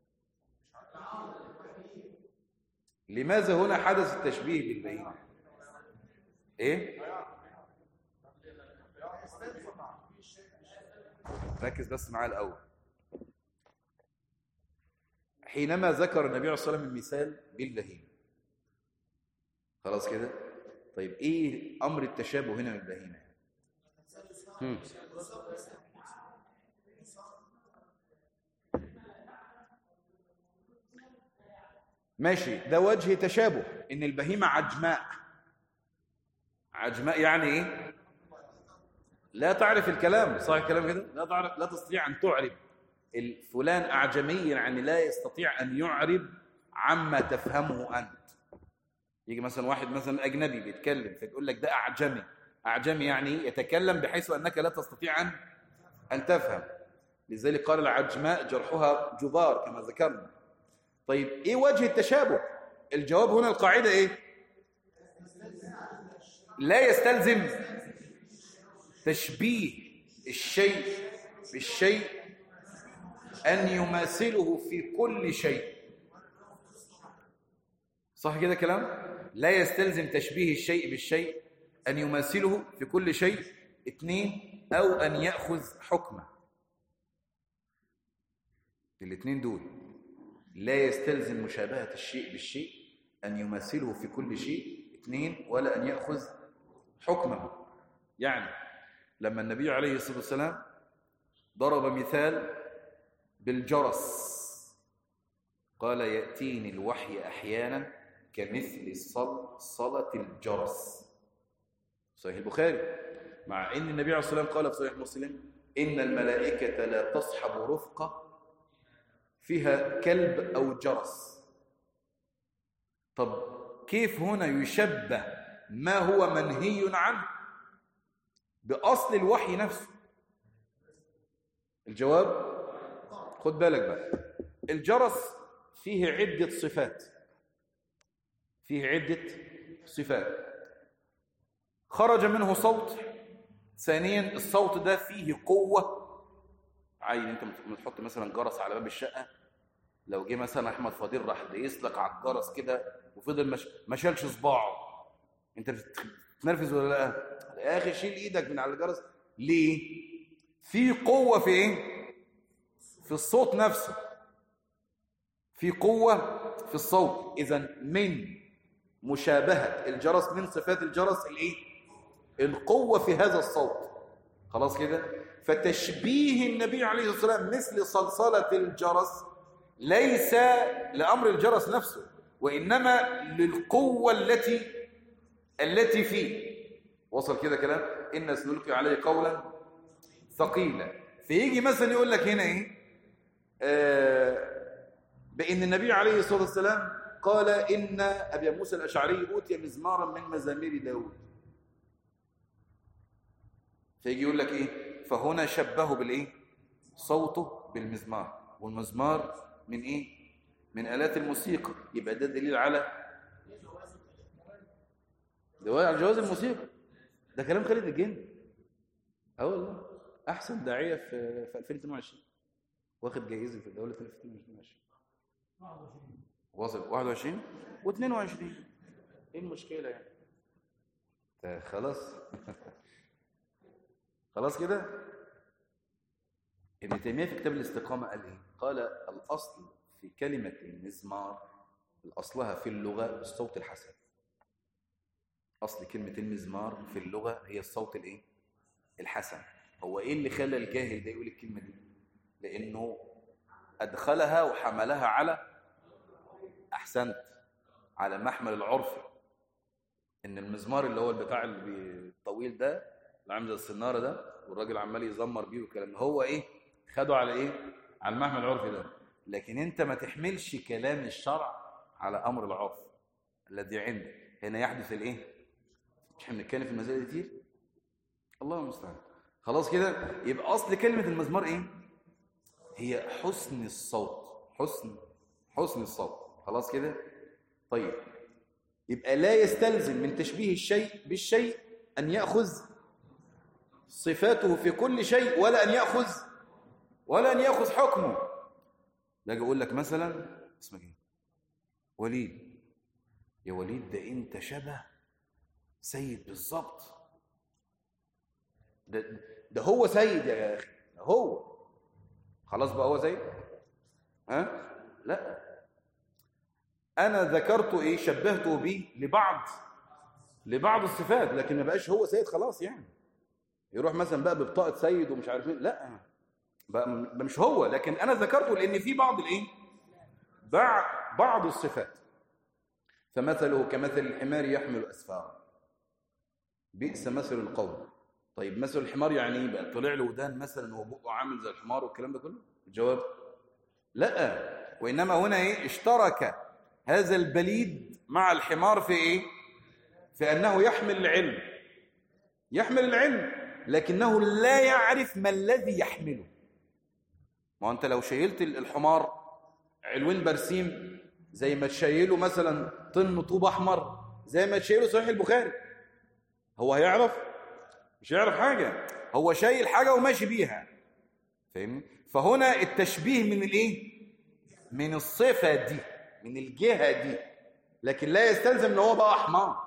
لماذا هنا حدث التشبيه بالبهيمه ايه ركز بس معايا الاول حينما ذكر النبي عليه الصلاه والسلام المثال بالبهيمه خلاص كده طيب ايه امر التشابه هنا من البهيمه هم. ماشي ده وجه تشابه ان البهيمه عجماء عجماء يعني ايه لا تعرف الكلام صح الكلام كده لا تعرف لا تستطيع ان تعرب الفلان اعجمي يعني لا يستطيع ان يعرب عما تفهمه انت يجي مثلا واحد مثلا اجنبي بيتكلم فتقول لك ده اعجمي اعجمي يعني يتكلم بحيث انك لا تستطيع ان ان تفهم لذلك قال العجماء جرحها جبار كما ذكرنا طيب ايه وجه التشابه الجواب هنا القاعده ايه لا يستلزم تشبيه الشيء بالشيء ان يماثله في كل شيء صح كده كلام لا يستلزم تشبيه الشيء بالشيء ان يماثله في كل شيء اثنين او ان ياخذ حكمه الاثنين دول لا يستلزم مشابهة الشيء بالشيء أن يماثله في كل شيء اثنين ولا أن يأخذ حكمه يعني لما النبي عليه الصلاة والسلام ضرب مثال بالجرس قال يأتيني الوحي أحيانا كمثل صل صلة الجرس صحيح البخاري مع أن النبي عليه الصلاة والسلام قال في صحيح مسلم إن الملائكة لا تصحب رفقة فيها كلب أو جرس طب كيف هنا يشبه ما هو منهي عنه بأصل الوحي نفسه الجواب خد بالك بقى الجرس فيه عدة صفات فيه عدة صفات خرج منه صوت ثانيا الصوت ده فيه قوة عين انت لما تحط مثلا جرس على باب الشقه لو جه مثلا احمد فضيل راح يسلك على الجرس كده وفضل مش... ما شالش صباعه انت بتتنرفز ولا لا يا اخي شيل ايدك من على الجرس ليه في قوه في ايه في الصوت نفسه في قوه في الصوت اذا من مشابهه الجرس من صفات الجرس الايه القوه في هذا الصوت خلاص كده فتشبيه النبي عليه الصلاة والسلام مثل صلصلة الجرس ليس لأمر الجرس نفسه وإنما للقوة التي التي فيه وصل كده كلام إن سنلقي عليه قولا ثقيلا فيجي مثلا يقول لك هنا إيه آه بأن النبي عليه الصلاة والسلام قال إن أبي موسى الأشعري أوتي مزمارا من مزامير داود فيجي يقول لك إيه فهنا شبهه بالايه صوته بالمزمار والمزمار من ايه من آلات الموسيقى يبقى ده دليل على دليل على جواز الموسيقى ده كلام خالد الجن اه والله احسن داعيه في في 2022 واخد جايزه في الدوله 2022 واصل 21 و22 ايه المشكله يعني ده خلاص خلاص كده ابن تيميه في كتاب الاستقامه قال ايه قال الاصل في كلمه المزمار الاصلها في اللغه الصوت الحسن اصل كلمه المزمار في اللغه هي الصوت الايه الحسن هو ايه اللي خلى الجاهل ده يقول الكلمه دي لانه ادخلها وحملها على احسنت على محمل العرف ان المزمار اللي هو البتاع الطويل ده اللي عامل زي السناره ده والراجل عمال يزمر بيه والكلام ده. هو ايه خده على ايه على المحمل العرفي ده لكن انت ما تحملش كلام الشرع على امر العرف الذي عندك هنا يحدث الايه مش احنا بنتكلم في المسائل دي كتير الله المستعان خلاص كده يبقى اصل كلمه المزمار ايه هي حسن الصوت حسن حسن الصوت خلاص كده طيب يبقى لا يستلزم من تشبيه الشيء بالشيء ان ياخذ صفاته في كل شيء ولا ان ياخذ ولا ان ياخذ حكمه لاجي اقول لك مثلا اسمك ايه وليد يا وليد ده انت شبه سيد بالظبط ده ده هو سيد يا اخي ده هو خلاص بقى هو سيد ها لا انا ذكرت ايه شبهته به لبعض لبعض الصفات لكن ما بقاش هو سيد خلاص يعني يروح مثلا بقى ببطاقه سيد ومش عارف ايه لا بقى م- مش هو لكن انا ذكرته لان في بعض الايه بع- بعض الصفات فمثله كمثل الحمار يحمل اسفارا بئس مثل القوم طيب مثل الحمار يعني ايه بقى طلع له ودان مثلا وبقه عامل زي الحمار والكلام ده كله الجواب لا وانما هنا ايه اشترك هذا البليد مع الحمار في ايه في انه يحمل العلم يحمل العلم لكنه لا يعرف ما الذي يحمله ما هو انت لو شيلت الحمار علوين برسيم زي ما تشيله مثلا طن طوب احمر زي ما تشيله صحيح البخاري هو هيعرف مش هيعرف حاجه هو شايل حاجه وماشي بيها فاهمني فهنا التشبيه من الايه من الصفه دي من الجهه دي لكن لا يستلزم ان هو بقى حمار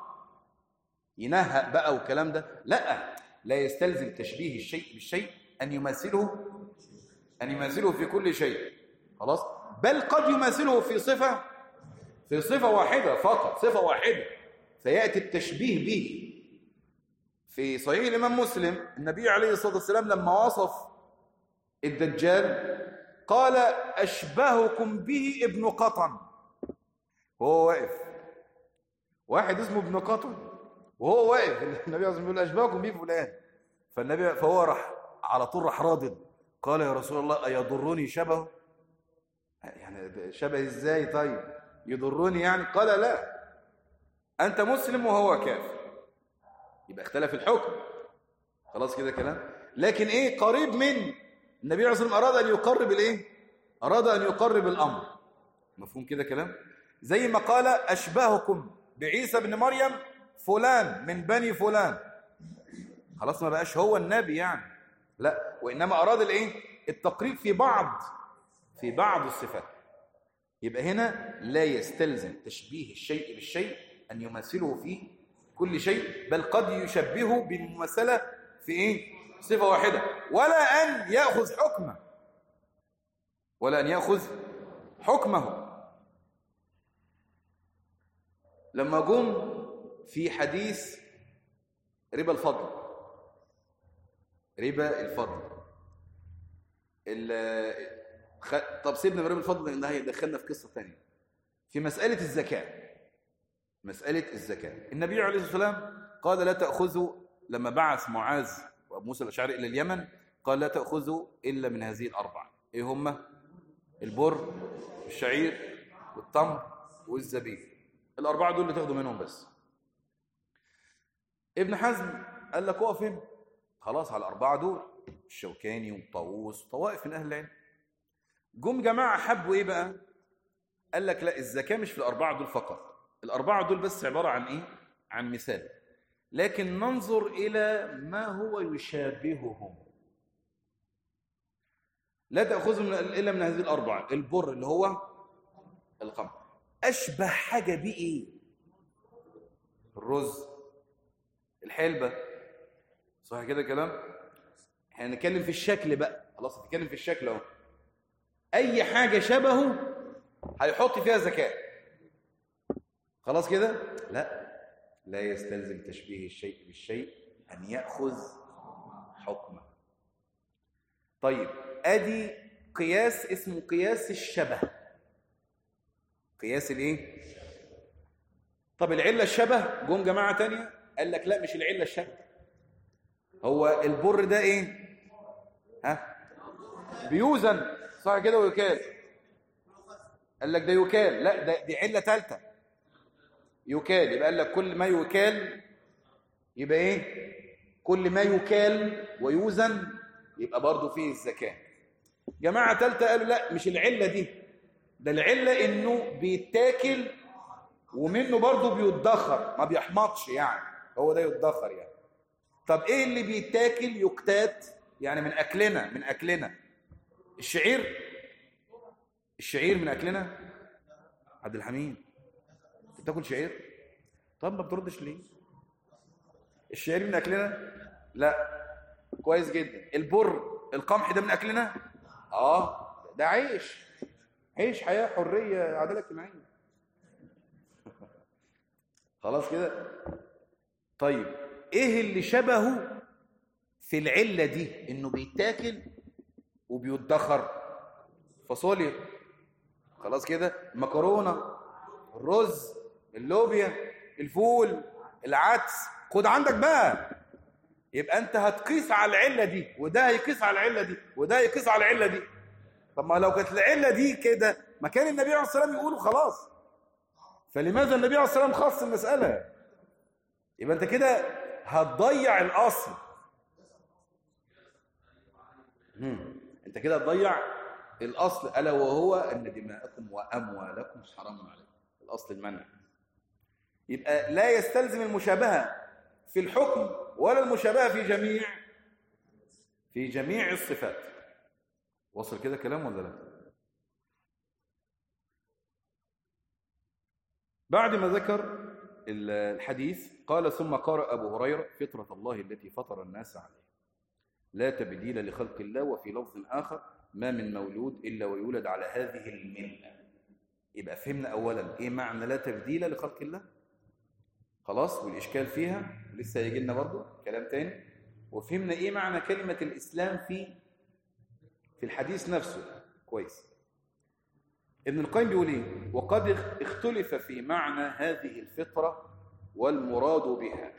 ينهق بقى والكلام ده لا لا يستلزم تشبيه الشيء بالشيء ان يماثله ان يماثله في كل شيء خلاص بل قد يماثله في صفه في صفه واحده فقط صفه واحده فياتي التشبيه به في صحيح الامام مسلم النبي عليه الصلاه والسلام لما وصف الدجال قال اشبهكم به ابن قطن وهو واقف واحد اسمه ابن قطن وهو واقف النبي عليه الصلاه والسلام يقول اشبهكم به فلان فالنبي فهو راح على طول راح رادد قال يا رسول الله ايضرني شبهه يعني شبه ازاي طيب يضرني يعني قال لا انت مسلم وهو كافر يبقى اختلف الحكم خلاص كده كلام لكن ايه قريب من النبي عليه الصلاه والسلام اراد ان يقرب الايه اراد ان يقرب الامر مفهوم كده كلام زي ما قال اشبهكم بعيسى بن مريم فلان من بني فلان خلاص ما بقاش هو النبي يعني لا وانما اراد الايه التقريب في بعض في بعض الصفات يبقى هنا لا يستلزم تشبيه الشيء بالشيء ان يمثله في كل شيء بل قد يشبهه بالمماثله في ايه صفه واحده ولا ان ياخذ حكمه ولا ان ياخذ حكمه لما جم في حديث ربا الفضل ربا الفضل ال- خ- طب سيبنا من ربا الفضل لان ده هيدخلنا في قصه ثانيه في مساله الزكاه مساله الزكاه النبي عليه الصلاه والسلام قال لا تاخذوا لما بعث معاذ وابو موسى الاشعري الى اليمن قال لا تاخذوا الا من هذه الاربعه ايه هم البر الشعير والتمر والزبيب الاربعه دول اللي تاخدوا منهم بس ابن حزم قال لك اقف هنا خلاص على الاربعه دول الشوكاني وطاووس وطوائف من اهل العلم جم جماعه حبوا ايه بقى قال لك لا الزكاه مش في الاربعه دول فقط الاربعه دول بس عباره عن ايه عن مثال لكن ننظر الى ما هو يشابههم لا تاخذوا من الا من هذه الاربعه البر اللي هو القمح اشبه حاجه بيه ايه الرز الحلبه صح كده كلام احنا هنتكلم في الشكل بقى خلاص هنتكلم في الشكل اهو اي حاجه شبهه هيحط فيها زكاه خلاص كده لا لا يستلزم تشبيه الشيء بالشيء ان ياخذ حكمه طيب ادي قياس اسمه قياس الشبه قياس الايه طب العله الشبه جم جماعه تانية قال لك لا مش العله الشبه هو البر ده ايه ها بيوزن صح كده ويكال قال لك ده يكال لا ده دي عله ثالثه يكال يبقى قال لك كل ما يكال يبقى ايه كل ما يكال ويوزن يبقى برضه فيه الزكاه جماعه ثالثه قالوا لا مش العله دي ده العله انه بيتاكل ومنه برضه بيتدخر ما بيحمطش يعني هو ده يتدخر يعني طب ايه اللي بيتاكل يكتات يعني من اكلنا من اكلنا الشعير الشعير من اكلنا عبد الحميد انت بتاكل شعير طب ما بتردش ليه الشعير من اكلنا لا كويس جدا البر القمح ده من اكلنا اه ده عيش عيش حياه حريه عداله اجتماعيه خلاص كده طيب ايه اللي شبهه في العله دي انه بيتاكل وبيدخر فاصوليا خلاص كده المكرونه الرز اللوبيا الفول العدس خد عندك بقى يبقى انت هتقيس على العله دي وده هيقيس على العله دي وده هيقيس على العله دي طب ما لو كانت العله دي كده ما كان النبي عليه الصلاه والسلام يقول خلاص فلماذا النبي عليه الصلاه والسلام خص المساله يبقى انت كده هتضيع الاصل مم. انت كده هتضيع الاصل الا وهو ان دماءكم واموالكم حرام عليكم الاصل المنع يبقى لا يستلزم المشابهه في الحكم ولا المشابهه في جميع في جميع الصفات وصل كده كلام ولا لا بعد ما ذكر الحديث قال ثم قرأ أبو هريرة فطرة الله التي فطر الناس عليها لا تبديل لخلق الله وفي لفظ آخر ما من مولود إلا ويولد على هذه الملة يبقى فهمنا أولا إيه معنى لا تبديل لخلق الله خلاص والإشكال فيها لسه هيجي لنا برضه كلام تاني وفهمنا إيه معنى كلمة الإسلام في في الحديث نفسه كويس ابن القيم بيقول ايه وقد اختلف في معنى هذه الفطرة والمراد بها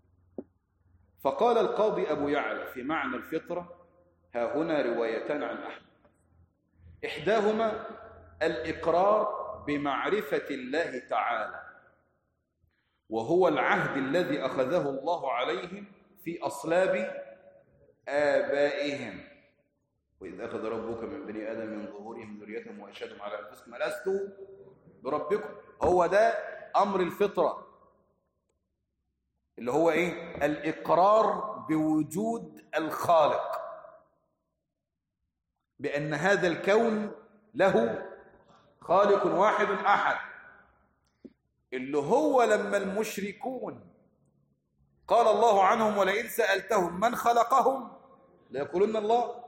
فقال القاضي أبو يعلى في معنى الفطرة ها هنا روايتان عن أحمد إحداهما الإقرار بمعرفة الله تعالى وهو العهد الذي أخذه الله عليهم في أصلاب آبائهم وإذ أخذ ربك من بني آدم من ظهورهم ذريتهم وأشهدهم على أنفسكم ألست بربكم هو ده أمر الفطرة اللي هو إيه الإقرار بوجود الخالق بأن هذا الكون له خالق واحد أحد اللي هو لما المشركون قال الله عنهم ولئن سألتهم من خلقهم ليقولن الله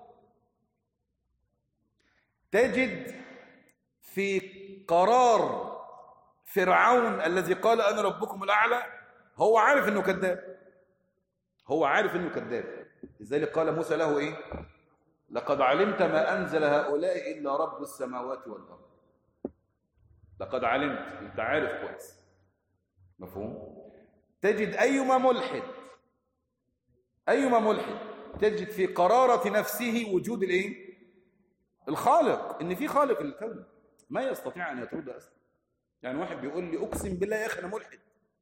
تجد في قرار فرعون الذي قال أنا ربكم الأعلى هو عارف أنه كذاب هو عارف أنه كذاب لذلك قال موسى له إيه لقد علمت ما أنزل هؤلاء إلا رب السماوات والأرض لقد علمت أنت عارف كويس مفهوم تجد أيما ملحد أيما ملحد تجد في قرارة نفسه وجود الإيه الخالق ان في خالق للكون ما يستطيع ان يطرد اصلا يعني واحد بيقول لي اقسم بالله يا اخي انا ملحد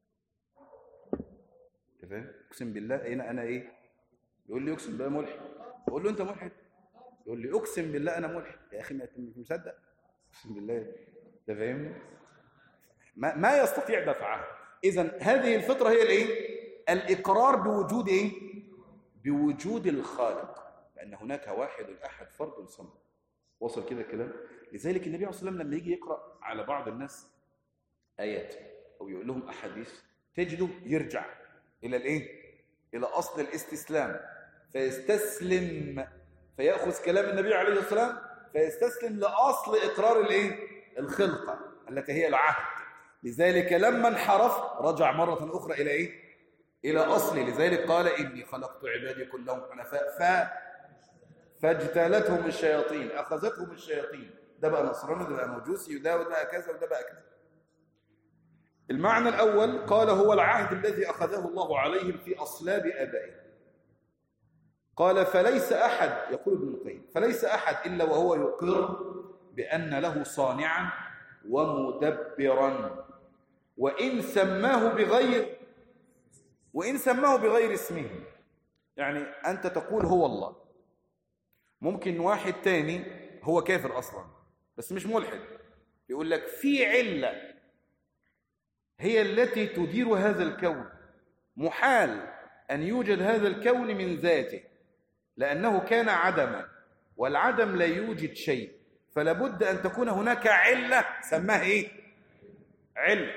انت فاهم اقسم بالله هنا انا ايه يقول لي اقسم بالله ملحد اقول له انت ملحد يقول لي اقسم بالله انا ملحد يا اخي ما انت مش مصدق اقسم بالله انت فاهمني ما, ما يستطيع دفعها اذا هذه الفطره هي الايه الاقرار بوجود ايه بوجود الخالق لان هناك واحد احد فرد صمد وصل كده الكلام لذلك النبي عليه الصلاه والسلام لما يجي يقرا على بعض الناس ايات او يقول لهم احاديث تجده يرجع الى الايه الى اصل الاستسلام فيستسلم فياخذ كلام النبي عليه الصلاه والسلام فيستسلم لاصل اقرار الايه الخلقه التي هي العهد لذلك لما انحرف رجع مره اخرى الى ايه الى اصل لذلك قال اني خلقت عبادي كلهم حنفاء ف فاجتالتهم الشياطين أخذتهم الشياطين ده بقى نصراني ده بقى مجوسي وده وده كذا وده بقى كذا المعنى الأول قال هو العهد الذي أخذه الله عليهم في أصلاب آبائهم قال فليس أحد يقول ابن القيم فليس أحد إلا وهو يقر بأن له صانعا ومدبرا وإن سماه بغير وإن سماه بغير اسمه يعني أنت تقول هو الله ممكن واحد تاني هو كافر أصلا بس مش ملحد يقول لك في علة هي التي تدير هذا الكون محال أن يوجد هذا الكون من ذاته لأنه كان عدما والعدم لا يوجد شيء فلا بد أن تكون هناك علة سماها إيه؟ علة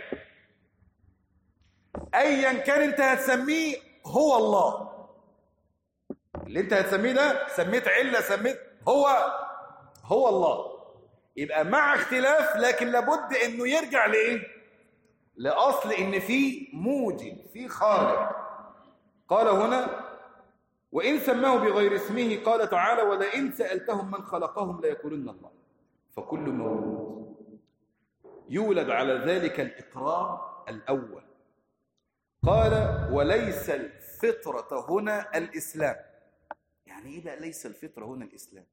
أيا كان أنت هتسميه هو الله اللي أنت هتسميه ده سميت علة سميت هو هو الله يبقى مع اختلاف لكن لابد أنه يرجع لإيه؟ لأصل إن في موجد في خالق قال هنا وإن سماه بغير اسمه قال تعالى ولئن سألتهم من خلقهم ليقولن الله فكل مولود يولد على ذلك الإقرار الأول قال وليس الفطرة هنا الإسلام يعني إيه بقى ليس الفطرة هنا الإسلام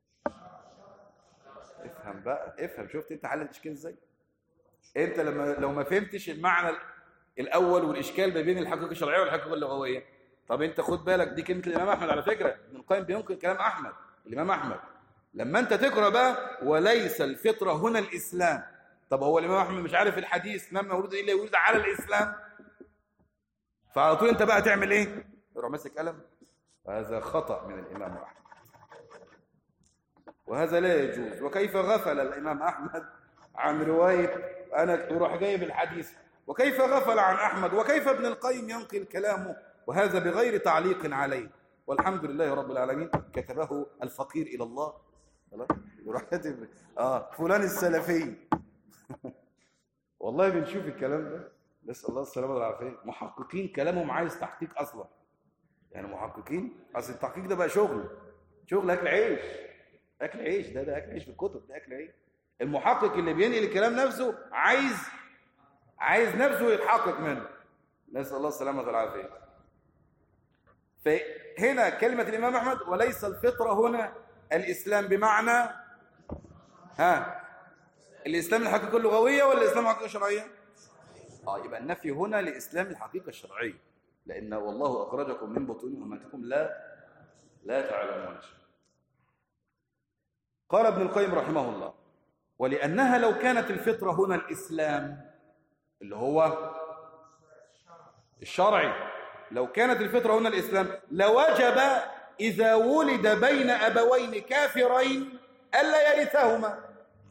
افهم بقى افهم شفت انت حل الاشكال ازاي انت لما لو ما فهمتش المعنى الاول والاشكال ما بين الحقيقه الشرعيه والحقيقه اللغويه طب انت خد بالك دي كلمه الامام احمد على فكره ابن القيم بينقل كلام احمد الامام احمد لما انت تقرا بقى وليس الفطره هنا الاسلام طب هو الامام احمد مش عارف الحديث لما يولد الا يولد على الاسلام فعلى طول انت بقى تعمل ايه تروح ماسك قلم هذا خطا من الامام احمد وهذا لا يجوز وكيف غفل الامام احمد عن روايه انا وراح جايب الحديث وكيف غفل عن احمد وكيف ابن القيم ينقل كلامه وهذا بغير تعليق عليه والحمد لله رب العالمين كتبه الفقير الى الله يروح كاتب اه فلان السلفي والله بنشوف الكلام ده نسال الله السلامه والعافيه محققين كلامهم عايز تحقيق اصلا يعني محققين اصل التحقيق ده بقى شغل شغل اكل عيش اكل عيش ده ده اكل عيش في الكتب ده اكل عيش المحقق اللي بينقل الكلام نفسه عايز عايز نفسه يتحقق منه نسال الله السلامه والعافيه فهنا كلمة الإمام أحمد وليس الفطرة هنا الإسلام بمعنى ها الإسلام الحقيقة اللغوية ولا الإسلام الحقيقة الشرعية آه يبقى النفي هنا لإسلام الحقيقة الشرعية لأن والله أخرجكم من بطون أمهاتكم لا لا تعلمون شيء قال ابن القيم رحمه الله ولأنها لو كانت الفطرة هنا الإسلام اللي هو الشرعي لو كانت الفطرة هنا الإسلام لوجب إذا ولد بين أبوين كافرين ألا يرثهما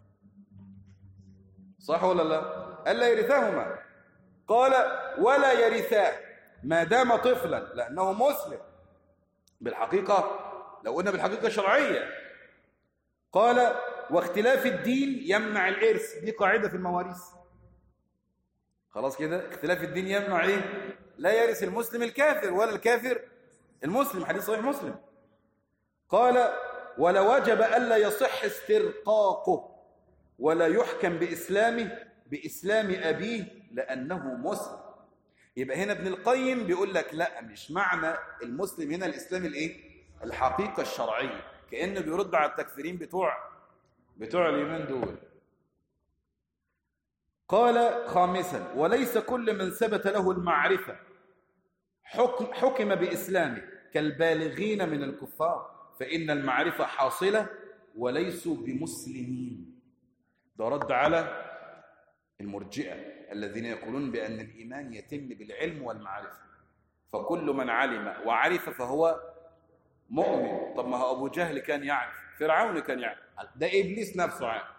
صح ولا لا ألا يرثهما قال ولا يرثاه ما دام طفلا لأنه مسلم بالحقيقة لو قلنا بالحقيقة الشرعية قال واختلاف الدين يمنع الإرث دي قاعدة في المواريث خلاص كده اختلاف الدين يمنع ايه لا يرث المسلم الكافر ولا الكافر المسلم حديث صحيح مسلم قال ولوجب ألا يصح استرقاقه ولا يحكم بإسلامه بإسلام أبيه لأنه مسلم يبقى هنا ابن القيم بيقول لك لا مش معنى المسلم هنا الإسلام الإيه الحقيقة الشرعية كأنه بيرد على التكفيرين بتوع بتوع اليومين دول قال خامسا وليس كل من ثبت له المعرفة حكم, حكم بإسلامه كالبالغين من الكفار فإن المعرفة حاصلة وليسوا بمسلمين ده رد على المرجئة الذين يقولون بأن الإيمان يتم بالعلم والمعرفة فكل من علم وعرف فهو مؤمن طب ما هو أبو جهل كان يعرف فرعون كان يعرف ده إبليس نفسه عارف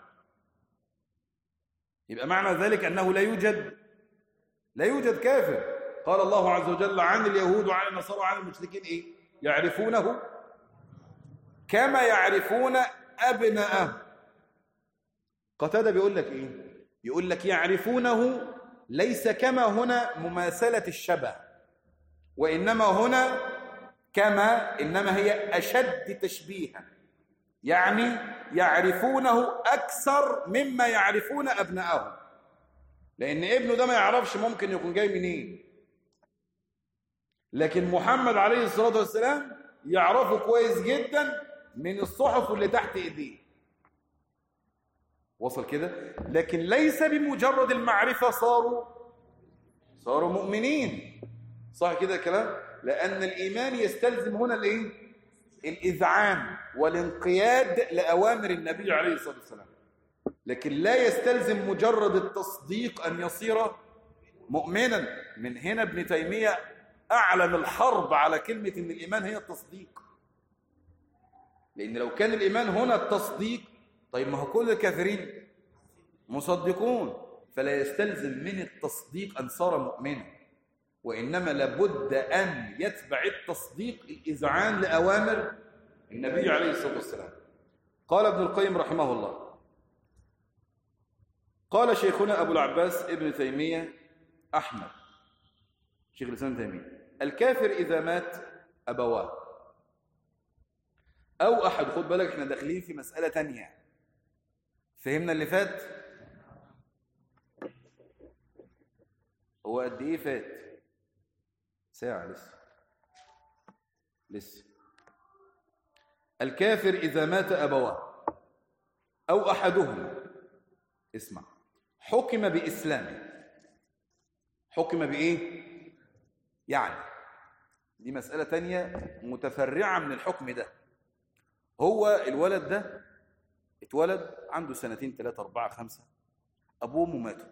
يبقى معنى ذلك أنه لا يوجد لا يوجد كافر قال الله عز وجل عن اليهود وعن النصارى وعن المشركين إيه يعرفونه كما يعرفون أبناءهم قتادة بيقول لك إيه يقول لك يعرفونه ليس كما هنا مماثلة الشبه وإنما هنا كما إنما هي أشد تشبيها يعني يعرفونه أكثر مما يعرفون أبنائهم لأن ابنه ده ما يعرفش ممكن يكون جاي منين لكن محمد عليه الصلاة والسلام يعرفه كويس جدا من الصحف اللي تحت ايديه وصل كده لكن ليس بمجرد المعرفة صاروا صاروا مؤمنين صح كده كلام لأن الإيمان يستلزم هنا الايه الإذعان والانقياد لأوامر النبي عليه الصلاة والسلام لكن لا يستلزم مجرد التصديق أن يصير مؤمنا من هنا ابن تيمية أعلن الحرب على كلمة أن الإيمان هي التصديق لأن لو كان الإيمان هنا التصديق طيب ما هو كل الكافرين مصدقون فلا يستلزم من التصديق أن صار مؤمنا وإنما لابد أن يتبع التصديق الإذعان لأوامر النبي عليه الصلاة والسلام قال ابن القيم رحمه الله قال شيخنا أبو العباس ابن تيمية أحمد شيخ الإسلام تيمية الكافر إذا مات أبواه أو أحد خد بالك احنا داخلين في مسألة تانية فهمنا اللي فات هو قد إيه فات ساعة لسه لسه الكافر إذا مات أبواه أو أحدهما اسمع حكم بإسلامه حكم بإيه؟ يعني دي مسألة تانية متفرعة من الحكم ده هو الولد ده اتولد عنده سنتين ثلاثة أربعة خمسة أبوه وأمه ماتوا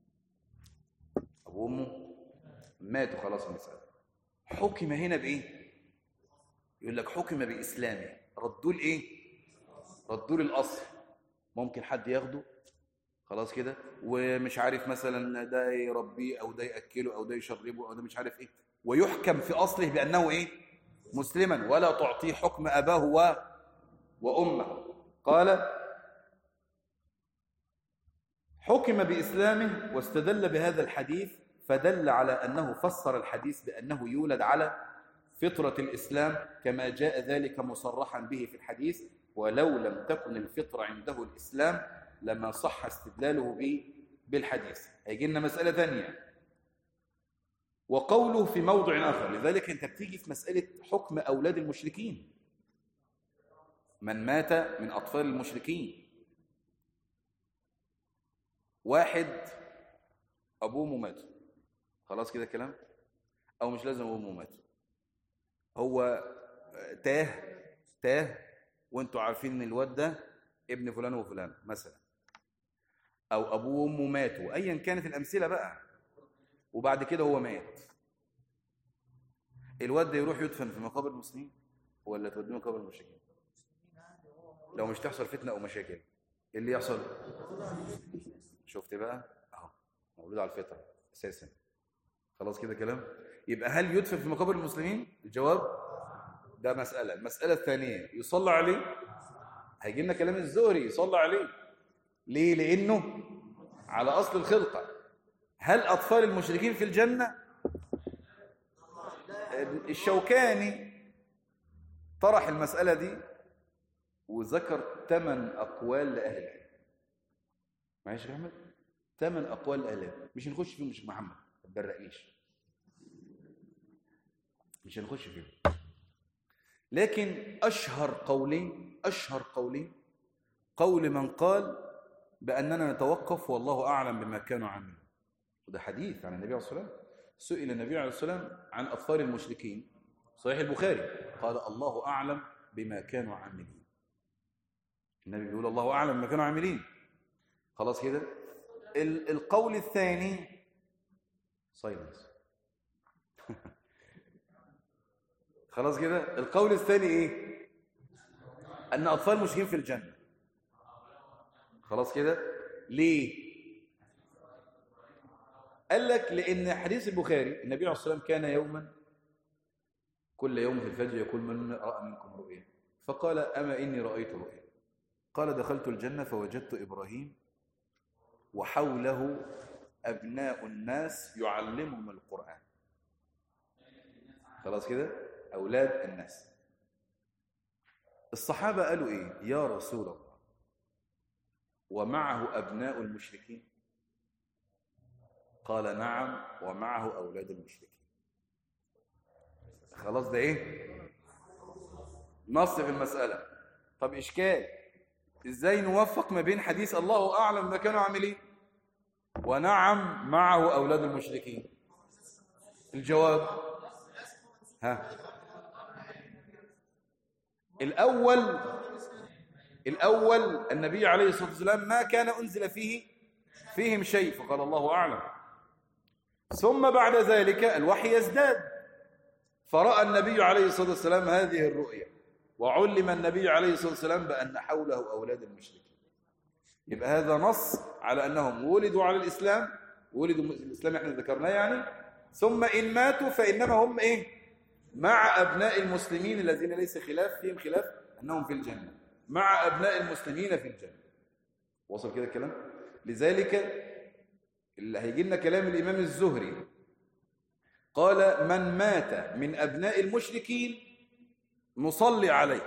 أبوه وأمه ماتوا خلاص المسألة حكم هنا بإيه؟ يقول لك حكم بإسلامه ردوا لإيه؟ ردوا للأصل ممكن حد ياخده خلاص كده ومش عارف مثلا ده يربيه او ده ياكله او ده يشربه او ده مش عارف ايه ويحكم في اصله بانه ايه مسلما ولا تعطيه حكم اباه و وامه قال حكم باسلامه واستدل بهذا الحديث فدل على انه فسر الحديث بانه يولد على فطره الاسلام كما جاء ذلك مصرحا به في الحديث ولو لم تكن الفطره عنده الاسلام لما صح استدلاله به بالحديث هيجي لنا مسألة ثانية وقوله في موضع آخر لذلك أنت بتيجي في مسألة حكم أولاد المشركين من مات من أطفال المشركين واحد أبوه وأمه ماتوا خلاص كده كلام أو مش لازم أبوه وأمه ماتوا هو تاه تاه وانتوا عارفين ان الواد ده ابن فلان وفلان مثلا او ابوه وامه ماتوا ايا كانت الامثله بقى وبعد كده هو مات الواد ده يروح يدفن في مقابر المسلمين ولا توديه مقابر المشركين لو مش تحصل فتنه او مشاكل ايه اللي يحصل شفت بقى اهو مولود على الفطره اساسا خلاص كده كلام يبقى هل يدفن في مقابر المسلمين الجواب ده مساله المساله الثانيه يصلى عليه هيجي لنا كلام الزهري يصلى عليه ليه لانه على اصل الخلقه هل اطفال المشركين في الجنه الشوكاني طرح المساله دي وذكر ثمان اقوال لاهل العلم معلش يا احمد ثمان اقوال لاهل العلم مش هنخش فيهم مش محمد ما تبرقيش مش هنخش فيهم لكن اشهر قولين اشهر قولين قول من قال بأننا نتوقف والله أعلم بما كانوا عاملين وده حديث عن النبي عليه الصلاة والسلام سئل النبي عليه الصلاة والسلام عن أطفال المشركين صحيح البخاري قال الله أعلم بما كانوا عاملين النبي بيقول الله أعلم بما كانوا عاملين خلاص كده القول الثاني سايلنس خلاص كده القول الثاني ايه ان اطفال المشركين في الجنه خلاص كده ليه قال لك لان حديث البخاري النبي عليه الصلاه والسلام كان يوما كل يوم في الفجر يقول من راى منكم رؤيا فقال اما اني رايت رؤيا قال دخلت الجنه فوجدت ابراهيم وحوله ابناء الناس يعلمهم القران خلاص كده اولاد الناس الصحابه قالوا ايه يا رسول الله ومعه أبناء المشركين قال نعم ومعه أولاد المشركين خلاص ده إيه نص في المسألة طب إشكال إزاي نوفق ما بين حديث الله أعلم ما كانوا عاملين ونعم معه أولاد المشركين الجواب ها الأول الأول النبي عليه الصلاة والسلام ما كان أنزل فيه فيهم شيء فقال الله أعلم ثم بعد ذلك الوحي يزداد فرأى النبي عليه الصلاة والسلام هذه الرؤيا وعلم النبي عليه الصلاة والسلام بأن حوله أولاد المشركين يبقى هذا نص على أنهم ولدوا على الإسلام ولدوا الإسلام احنا ذكرناه يعني ثم إن ماتوا فإنما هم إيه مع أبناء المسلمين الذين ليس خلاف فيهم خلاف أنهم في الجنة مع أبناء المسلمين في الجنة وصل كده الكلام لذلك اللي هيجي لنا كلام الإمام الزهري قال من مات من أبناء المشركين نصلي عليه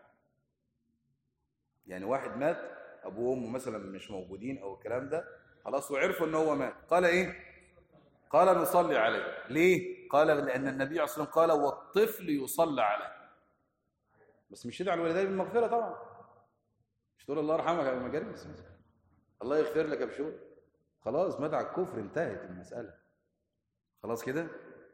يعني واحد مات أبوه وأمه مثلا مش موجودين أو الكلام ده خلاص وعرفوا أنه هو مات قال إيه قال نصلي عليه ليه قال لأن النبي عليه الصلاة والسلام قال والطفل يصلى عليه بس مش يدعى الوالدين بالمغفرة طبعا مش تقول الله يرحمك يا مجالس الله يغفر لك يا بشور خلاص مات على الكفر انتهت المسألة خلاص كده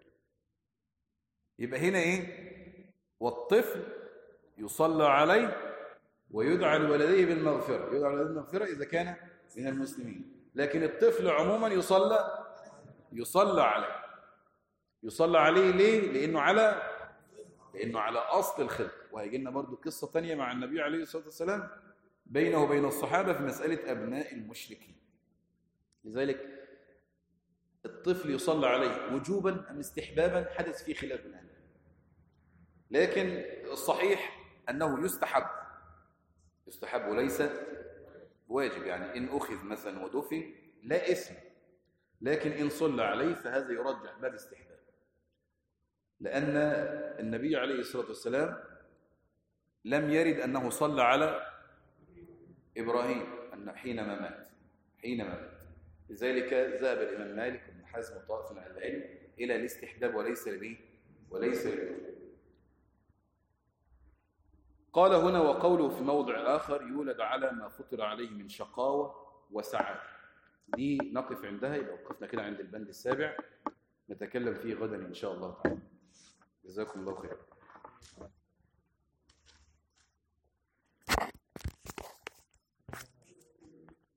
يبقى هنا ايه والطفل يصلى عليه ويدعى لولديه بالمغفرة يدعى لولديه بالمغفرة إذا كان من المسلمين لكن الطفل عموما يصلى يصلى عليه يصلى عليه ليه لأنه على لأنه على أصل الخلق وهيجي لنا برضه قصة تانية مع النبي عليه الصلاة والسلام بينه وبين الصحابة في مسألة أبناء المشركين لذلك الطفل يصلى عليه وجوبا أم استحبابا حدث فيه خلاف بين أهل لكن الصحيح أنه يستحب يستحب وليس واجب يعني إن أخذ مثلا ودفن لا اسم لكن إن صلى عليه فهذا يرجح باب استحباب لأن النبي عليه الصلاة والسلام لم يرد أنه صلى على إبراهيم أن حينما مات حينما مات لذلك ذهب الإمام مالك بن حزم وطائف من العلم إلى الاستحباب وليس للإيه؟ وليس للوجوب قال هنا وقوله في موضع آخر يولد على ما فطر عليه من شقاوة وسعادة دي نقف عندها يبقى وقفنا كده عند البند السابع نتكلم فيه غدا إن شاء الله تعالى جزاكم الله خيرا